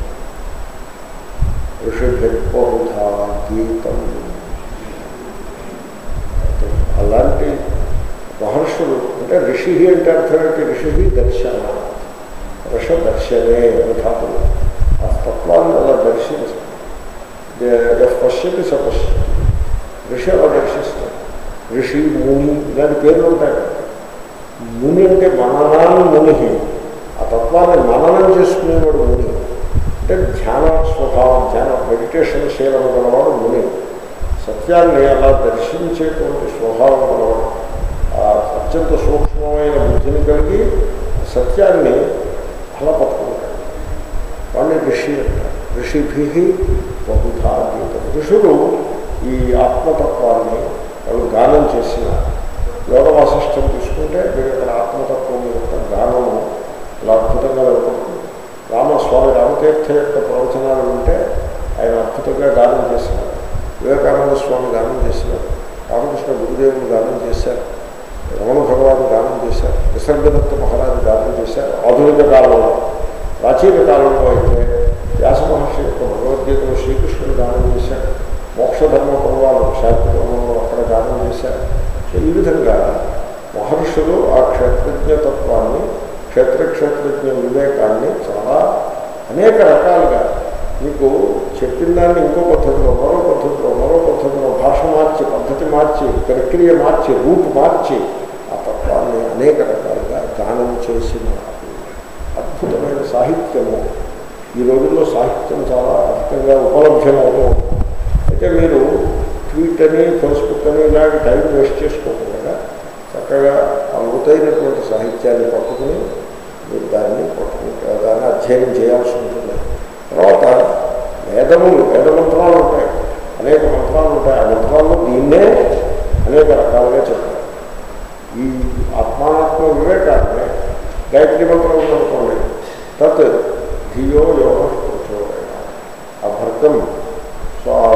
ఋషిభిర్బహుధా గీతం అలాంటి మహర్షులు అంటే ఋషి అంటే అర్థం ఏంటి ఋషి దర్శన ఋష దర్శనే ధాతులు ఆ తత్వాన్ని అలా దర్శించి పశ్యతి సపశ్యతి ఋషి అలా దర్శిస్తారు ఋషి ముని ఇలాంటి పేర్లు ఉంటాయి కదా ముని అంటే మననాన్ని ముని ఆ తత్వాన్ని మననం చేసుకునేవాడు ముని అంటే ధ్యాన స్వభావం ధ్యాన మెడిటేషన్ శీలం గలవాడు ముని సత్యాన్ని అలా దర్శించేటువంటి స్వభావం గలవాడు ఆ అత్యంత సూక్ష్మమైన బుద్ధిని కలిగి సత్యాన్ని అలా పట్టుకుంటాడు వాడిని ఋషి అంటారు ఋషిభి బహుధా గీతం ఋషులు ఈ ఆత్మతత్వాన్ని వాళ్ళు గానం చేసిన యోగ వాసిష్టం తీసుకుంటే మీరు ఇక్కడ ఆత్మతత్వం యొక్క గానము ఇలా అద్భుతంగా వెళ్ళిపోతుంది రామస్వామి రామతీర్థ యొక్క ప్రవచనాలు ఉంటే ఆయన అద్భుతంగా గానం చేసినారు వివేకానంద స్వామి గానం చేసినారు రామకృష్ణ గురుదేవులు గానం చేశారు రమణ భగవాన్ గానం చేశారు నిసర్గదత్త మహారాజు గానం చేశారు ఆధునిక కాలంలో ప్రాచీన కాలంలో అయితే వ్యాస మహర్షి యొక్క భగవద్గీతను శ్రీకృష్ణుడు గానం చేశారు మోక్షధర్మ పర్వాలు శాంతిపర్వంలో అక్కడ గానం చేశారు సో ఈ విధంగా మహర్షులు ఆ క్షేత్రజ్ఞ తత్వాన్ని క్షేత్ర క్షేత్రజ్ఞ వివేకాన్ని చాలా అనేక రకాలుగా మీకు చెప్పిన దాన్ని ఇంకో పద్ధతిలో మరో పద్ధతిలో మరో పద్ధతిలో భాష మార్చి పద్ధతి మార్చి ప్రక్రియ మార్చి రూపు మార్చి ఆ తత్వాన్ని అనేక రకాలుగా గానం చేసిన అద్భుతమైన సాహిత్యము ఈ రోజుల్లో సాహిత్యం చాలా అధికంగా ఉపలభ్యమవుతూ ఉంటుంది అయితే మీరు ట్వీట్ అని ఫేస్బుక్ అని ఇలాంటి టైం వేస్ట్ చేసుకోకుండా చక్కగా ఆ లోతైనటువంటి సాహిత్యాన్ని పట్టుకుని మీరు దాన్ని పట్టుకుని దాన్ని అధ్యయనం చేయాల్సి ఉంటుంది తర్వాత వేదములు వేద మంత్రాలు ఉంటాయి అనేక మంత్రాలు ఉంటాయి ఆ మంత్రాల్లో దీన్నే అనేక రకాలుగా చెప్తారు ఈ ఆత్మానాత్మ వివేకాన్ని గాయత్రి మంత్రం ఉందనుకోండి తత్ ధియో యోగ ప్రచోదయ ఆ భర్గం సో ఆ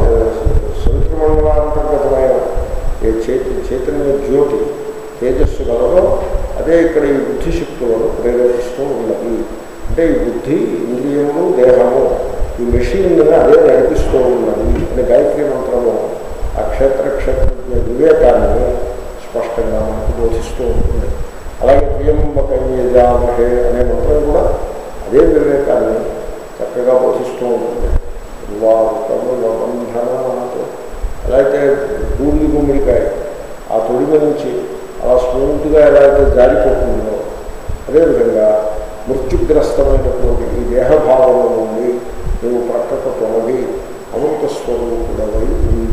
సవితృమండలాంతర్గతమైన ఏ చేతి చైతన్య జ్యోతి తేజస్సు గలదో అదే ఇక్కడ ఈ బుద్ధి శక్తులను ప్రేరేపిస్తూ ఉన్నది అంటే ఈ బుద్ధి ఇంద్రియములు దేహము ఈ మెషిన్ని అదే నడిపిస్తూ ఉన్నది అని గాయత్రి మంత్రము ఆ క్షేత్ర క్షేత్రజ్ఞ వివేకాన్ని స్పష్టంగా మనకు బోధిస్తూ ఉంటుంది అలాగే ప్రియంబకయ్యజామహే అనే మంత్రం కూడా అదే వివేకాన్ని చక్కగా బోధిస్తూ ఉంటుంది బంధనతో ఎలా అయితే బూంది గుమ్మిడికాయ ఆ తొడిమ నుంచి అలా స్మూత్గా ఎలా అయితే జారిపోతుందో అదేవిధంగా మృత్యుగ్రస్తమైనటువంటి ఈ దేహభావం నుండి నీవు ప్రక్కకు తొలగి అమృత స్వరూపుడవై ఉంది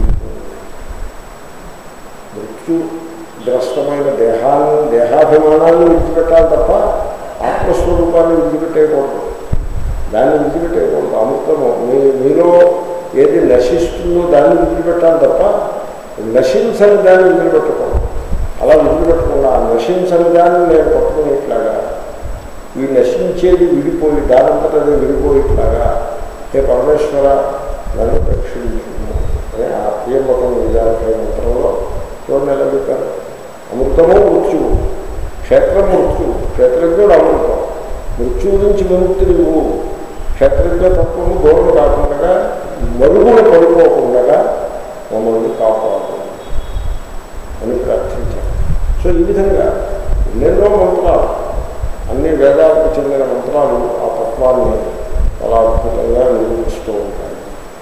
మృత్యుగ్రస్తమైన దేహాన్ని దేహాభిమానాన్ని విడిచిపెట్టాలి తప్ప ఆత్మస్వరూపాన్ని విడిచిపెట్టేయకూడదు దాన్ని విడిచిపెట్టేయకూడదు అమృతము మీ మీలో ఏది నశిస్తుందో దాన్ని విడిచిపెట్టాలి తప్ప నశించని దాన్ని విడిచిపెట్టకూడదు అలా విడిచిపెట్టకుండా ఆ నశించని దాన్ని నేను పట్టుకునేట్లాగా ఈ నశించేది విడిపోయి దానంతట అది విడిపోయేట్లాగా హే పరమేశ్వర నన్ను రక్షించుకున్నాను అని ఆ ప్రియమతం విజయాలయ మంత్రంలో చూడండి ఎలా చెప్పారు అమృతము మృత్యువు క్షేత్రం మృత్యువు క్షేత్రజ్ఞుడు అమృతం మృత్యువు నుంచి విముక్తి నువ్వు క్షత్రియ తత్వము దూరం కాకుండా మరుగున పడిపోకుండా మమ్మల్ని కాపాడు అని ప్రార్థించారు సో ఈ విధంగా ఎన్నెన్నో మంత్రాలు అన్ని వేదాలకు చెందిన మంత్రాలు ఆ తత్వాన్ని చాలా అద్భుతంగా నిరూపిస్తూ ఉంటాయి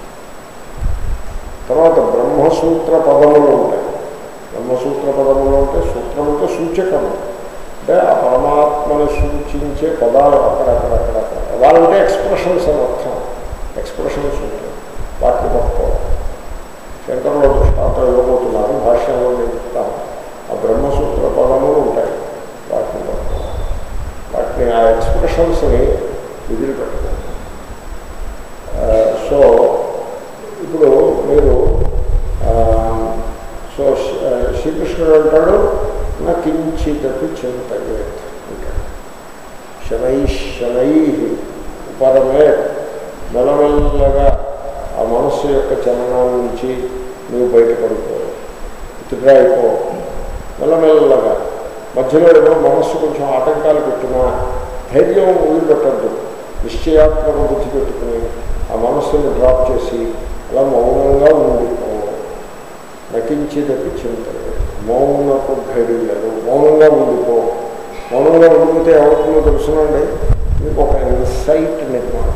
తర్వాత బ్రహ్మసూత్ర పదములు ఉంటాయి బ్రహ్మసూత్ర పదములు అంటే సూత్రములతో సూచకము అంటే ఆ పరమాత్మను సూచించే పదాలు అక్కడక్కడక్కడక్కడ పదాలంటే ఎక్స్ప్రెషన్స్ అని అర్థం ఎక్స్ప్రెషన్స్ ఉంటాయి వాటిని పట్టుకోవాలి శంకరులో దృష్టాంతం ఇవ్వబోతున్నారు భాష్యంలో నేను చెప్తాను ఆ బ్రహ్మసూత్ర పదములు ఉంటాయి వాటిని పట్టుకోవాలి వాటిని ఆ ఎక్స్ప్రెషన్స్ని వదిలిపెట్టుకోవాలి ఆ, సో ఇప్పుడు మీరు ఆ, సో శ్రీ- ఆ, శ్రీకృష్ణుడు అంటాడు నా కించిదపి చింతయే అంటాడు శనై శనై ఉపరమే మెల్లమెల్లగా ఆ మనస్సు యొక్క చలనం నుంచి నువ్వు బయటపడిపో విత్డ్రా అయిపో మెల్లమెల్లగా మధ్యలో ఏమో మనస్సు కొంచెం ఆటంకాలు పెట్టినా ధైర్యం వదిలిపెట్టద్దు నిశ్చయాత్మక బుద్ధి పెట్టుకుని ఆ మనస్సుని డ్రాప్ చేసి అలా మౌనంగా ఉండిపో నటించేదప్పి చింత మౌనపు ఘడియలు మౌనంగా ఉండిపో మౌనంగా ఉండిపోతే ఏమవుతుందో తెలుసునండి మీకు ఒక ఇన్సైట్ నిర్మాణం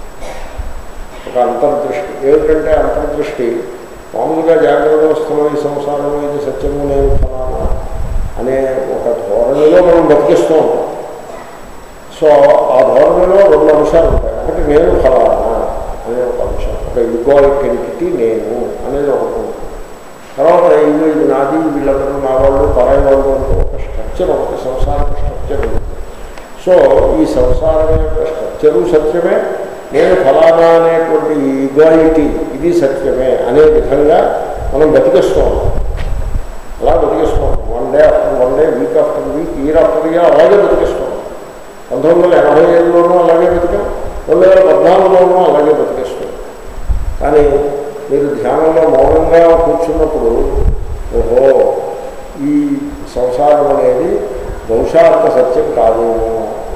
ఒక అంతర్దృష్టి ఏమిటంటే అంతర్దృష్టి మామూలుగా జాగ్రత్త వస్తున్న ఈ సంసారం ఇది సత్యము నేను ఫలానా అనే ఒక ధోరణిలో మనం బతికిస్తూ ఉంటాం సో ఆ ధోరణిలో రెండు అంశాలు ఉంటాయి ఒకటి నేను ఫలానా అనే ఒక అంశం ఒక యుగోయిక్ ఎంటిటీ నేను అనేది ఒకటి ఉంటుంది తర్వాత ఇల్లు ఇది నాది వీళ్ళందరూ నా వాళ్ళు పరాయి వాళ్ళు అంటూ ఒక స్ట్రక్చర్ ఒకటి సంసారం స్ట్రక్చర్ ఉంటుంది సో ఈ సంసారం యొక్క స్ట్రక్చరు సత్యమే నేను ఫలానా అనేటువంటి ఈగాలిటీ ఇది సత్యమే అనే విధంగా మనం బతికిస్తూ ఉంటాం అలా బతికిస్తూ ఉంటాం one day after one day week after week year after year అలాగే బతికిస్తూ ఉంటాం పంతొమ్మిది వందల ఎనభై ఏడులోనూ అలాగే బతికాం రెండు వేల పద్నాలుగులోనూ అలాగే బతికేస్తాం కానీ మీరు ధ్యానంలో మౌనంగా కూర్చున్నప్పుడు ఓహో ఈ సంసారం అనేది బహుశా అంత సత్యం కాదేమో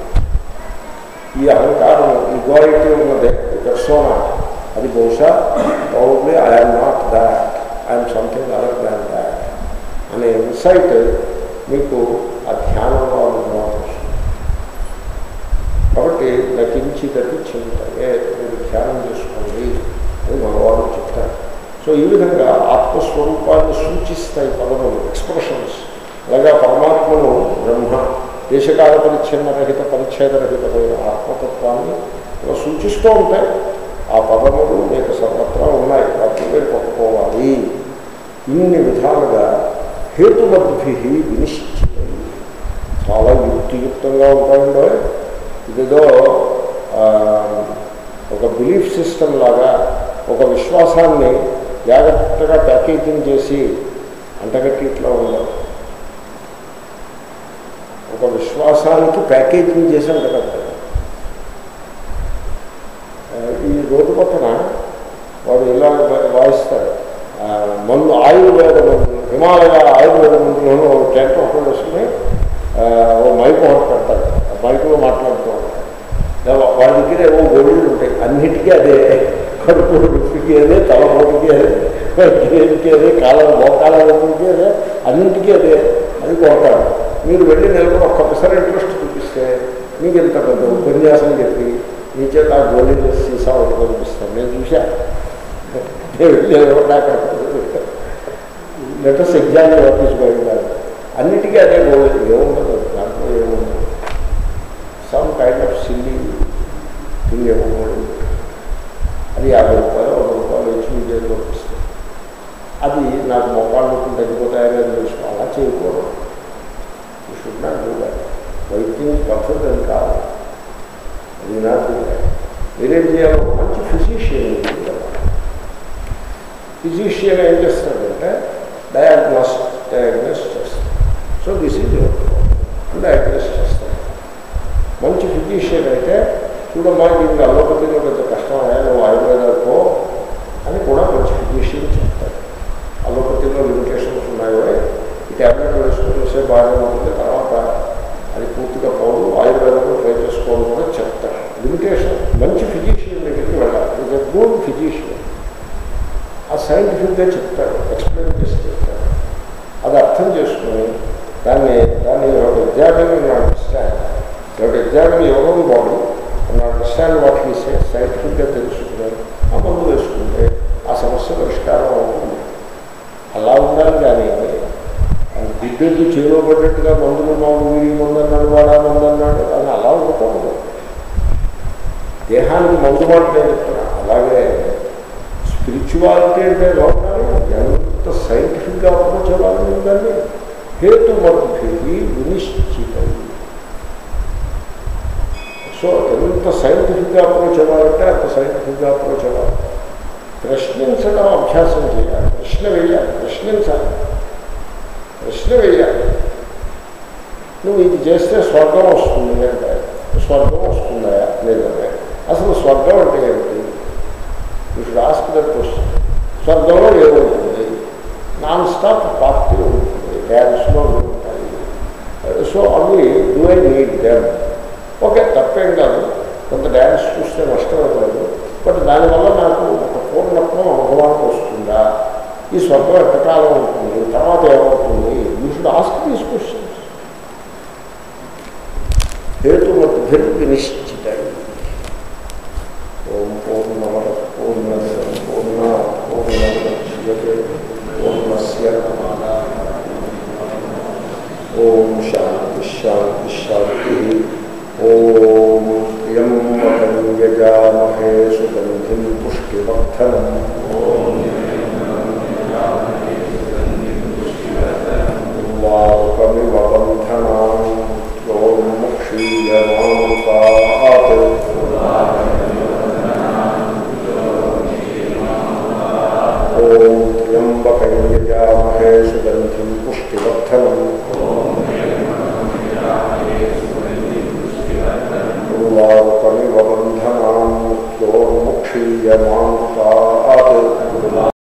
ఈ అహంకారం ఈ గోయిటీ ఉన్నదే ఈ పెర్సోనా అది బహుశా probably I'm not that I'm something other than that అనే ఇన్సైట్ మీకు ఆ ధ్యానంలో అనుభవం వస్తుంది కాబట్టి నటించిదటి చింతయే మీరు ధ్యానం చేసుకోండి అని భగవాను చెప్తారు సో ఈ విధంగా ఆత్మస్వరూపాన్ని సూచిస్తాయి పదములు ఎక్స్ప్రెషన్స్ అలాగే పరమాత్మను బ్రహ్మ దేశకాల పరిచ్ఛిన్న రహిత పరిచ్ఛేద రహితమైన ఆత్మతత్వాన్ని ఇలా సూచిస్తూ ఉంటాయి ఆ పదములు మీకు సర్వత్రా ఉన్నాయి వాటిని మీరు పట్టుకోవాలి ఇన్ని విధాలుగా హేతుమద్భి వినిశ్చితాయి చాలా యుక్తియుక్తంగా ఉంటాయండో ఇదేదో ఆ, ఒక బిలీఫ్ సిస్టమ్ లాగా ఒక విశ్వాసాన్ని జాగ్రత్తగా ప్యాకేజింగ్ చేసి అంటగట్టి ఇట్లా ఉండదు ఒక విశ్వాసానికి ప్యాకేజింగ్ చేసి అంటగట్టారు ఆ, ఈ రోడ్డు పక్కన వాడు ఇలా వాయిస్తాడు ఆ, మందు ఆయుర్వేద మందు హిమాలయ ఆయుర్వేద మందులోనూ ఒక టెంట్ ఒకటి వస్తుంది ఆ, ఓ మైక్ ఒకటి పెడతాడు ఆ మైకులో మాట్లాడుతూ ఉంటాడు లేదా వాడి దగ్గర ఏవో గొడుగులు ఉంటాయి అన్నిటికీ అదే కడుపు నొప్పికి అదే తలపోటుకి అదే దేనికి అదే కాలం మోకాల నొప్పికి అదే అన్నింటికీ అదే అది కొడతాడు మీరు వెళ్ళి నిలబడి ఒక్కసారి ఇంట్రెస్ట్ చూపిస్తే మీకు ఇంత పెద్ద ఉపన్యాసం చెప్పి మీ చేత ఆ గోల్డెన్ సీసా ఒకటి కనిపిస్తాను నేను చూసా నేను వెళ్ళి నిలబడి అక్కడ లెటర్స్ ఎగ్జామ్ ఆఫీస్ బయట అన్నిటికీ అదే గోల్డ్ ఏముండదు దాంట్లో ఏముండదు some kind of silly thing ఏమో అది యాభై రూపాయలు వంద రూపాయలు వచ్చి మీ చేతిలో వస్తుంది అది నాకు మొక్కలు నొప్పులు తగ్గిపోతాయని అని చూసుకో అలా చేయకూడదు you should not do that వైద్యం పద్ధతి అని కాదు అది నాట్ డూ దాట్ మీరేం చేయాలి ఒక మంచి ఫిజిషియన్ ఫిజిషియన్ ఏం చేస్తాడంటే డయాగ్నోస్ డయాగ్నోస్ చేస్తాడు సో దిస్ ఈజ్ డయాగ్నోస్ చేస్తాడు మంచి ఫిజిషియన్ అయితే చూడమ్మా దీనికి అలోపతిలో పెద్ద కష్టం అయ్యా నువ్వు ఆయుర్వేదాలకో అని కూడా మంచి ఫిజిషియన్ చెప్తాడు అలోపతిలో లిమిటేషన్స్ ఉన్నాయో ఈ ట్యాబ్లెట్ వేసుకుంటే బాగానే ఉంటుంది తర్వాత అది పూర్తిగా పోదు ఆయుర్వేదంలో ట్రై చేసుకోవడం కూడా చెప్తాడు లిమిటేషన్ మంచి ఫిజిషియన్ సైంటిఫిక్గా చెప్తాడు ఎక్స్ప్లెయిన్ చేసి చెప్తాడు అది అర్థం చేసుకుని దాన్ని దాన్ని ఒక ఎగ్జామిన్ అండర్స్టాండ్ ఒక ఎగ్జామిన్ యోగం body understand what he say సైంటిఫిక్గా తెలుసుకుని ఆ మందు వేసుకుంటే ఆ సమస్య పరిష్కారం అవుతుంది అలా ఉండాలి కానీ బిడ్డకు చేలో పడ్డట్టుగా మందులు మామూలు వీడి మందు అన్నాడు వాడా మందు అన్నాడు అని అలా ఉండకూడదు దేహానికి మందు మాట నేను చెప్తున్నా అలాగే స్పిరిచువాలిటీ అంటే లోకాలు ఎంత సైంటిఫిక్గా అప్రోచ్ అవ్వాలని దాన్ని హేతుమద్భి వినిశ్చితం సో ఎంత సైంటిఫిక్గా అప్రోచ్ అవ్వాలంటే అంత సైంటిఫిక్గా అప్రోచ్ అవ్వాలి ప్రశ్నించడం అభ్యాసం చేయాలి ప్రశ్న వేయాలి ప్రశ్నించాలి ప్రశ్న వేయాలి నువ్వు ఇది చేస్తే స్వర్గం వస్తుంది అంటే స్వర్గం వస్తుందా లేదంటే అసలు స్వర్గం అంటే ఏమిటి you should ask that question స్వర్గంలో ఏముంటుంది నాన్ స్టాప్ పార్టీ ఉంటుంది డ్యాన్స్లో ఉంటాయి సో అవి do I need them okay తప్పేం కాదు కొంత డ్యాన్స్ చూస్తే నష్టం కాదు బట్ దానివల్ల నాకు ఒక పూర్ణత్వం అనుభవానికి వస్తుందా ఈ స్వర్గం ఎంతకాలం ఉంటుంది తర్వాత ఏమవుతుంది you should ask these questions హేతుమద్భిర్ వినిశ్చిత ఓం పూర్ణమద పూర్ణమిదం పూర్ణ పూర్ణముద్యతే పూర్ణస్య ఓం శాంతి శాంతి శాంతి ఓం ఇయం యజామహే సుగంధిం పుష్టివర్ధనం వాకమివ బంధనాం క్షీయమాముపాత్ ఓం త్ర్యంబకం యజామహే సుగంధిం పుష్టివర్ధనం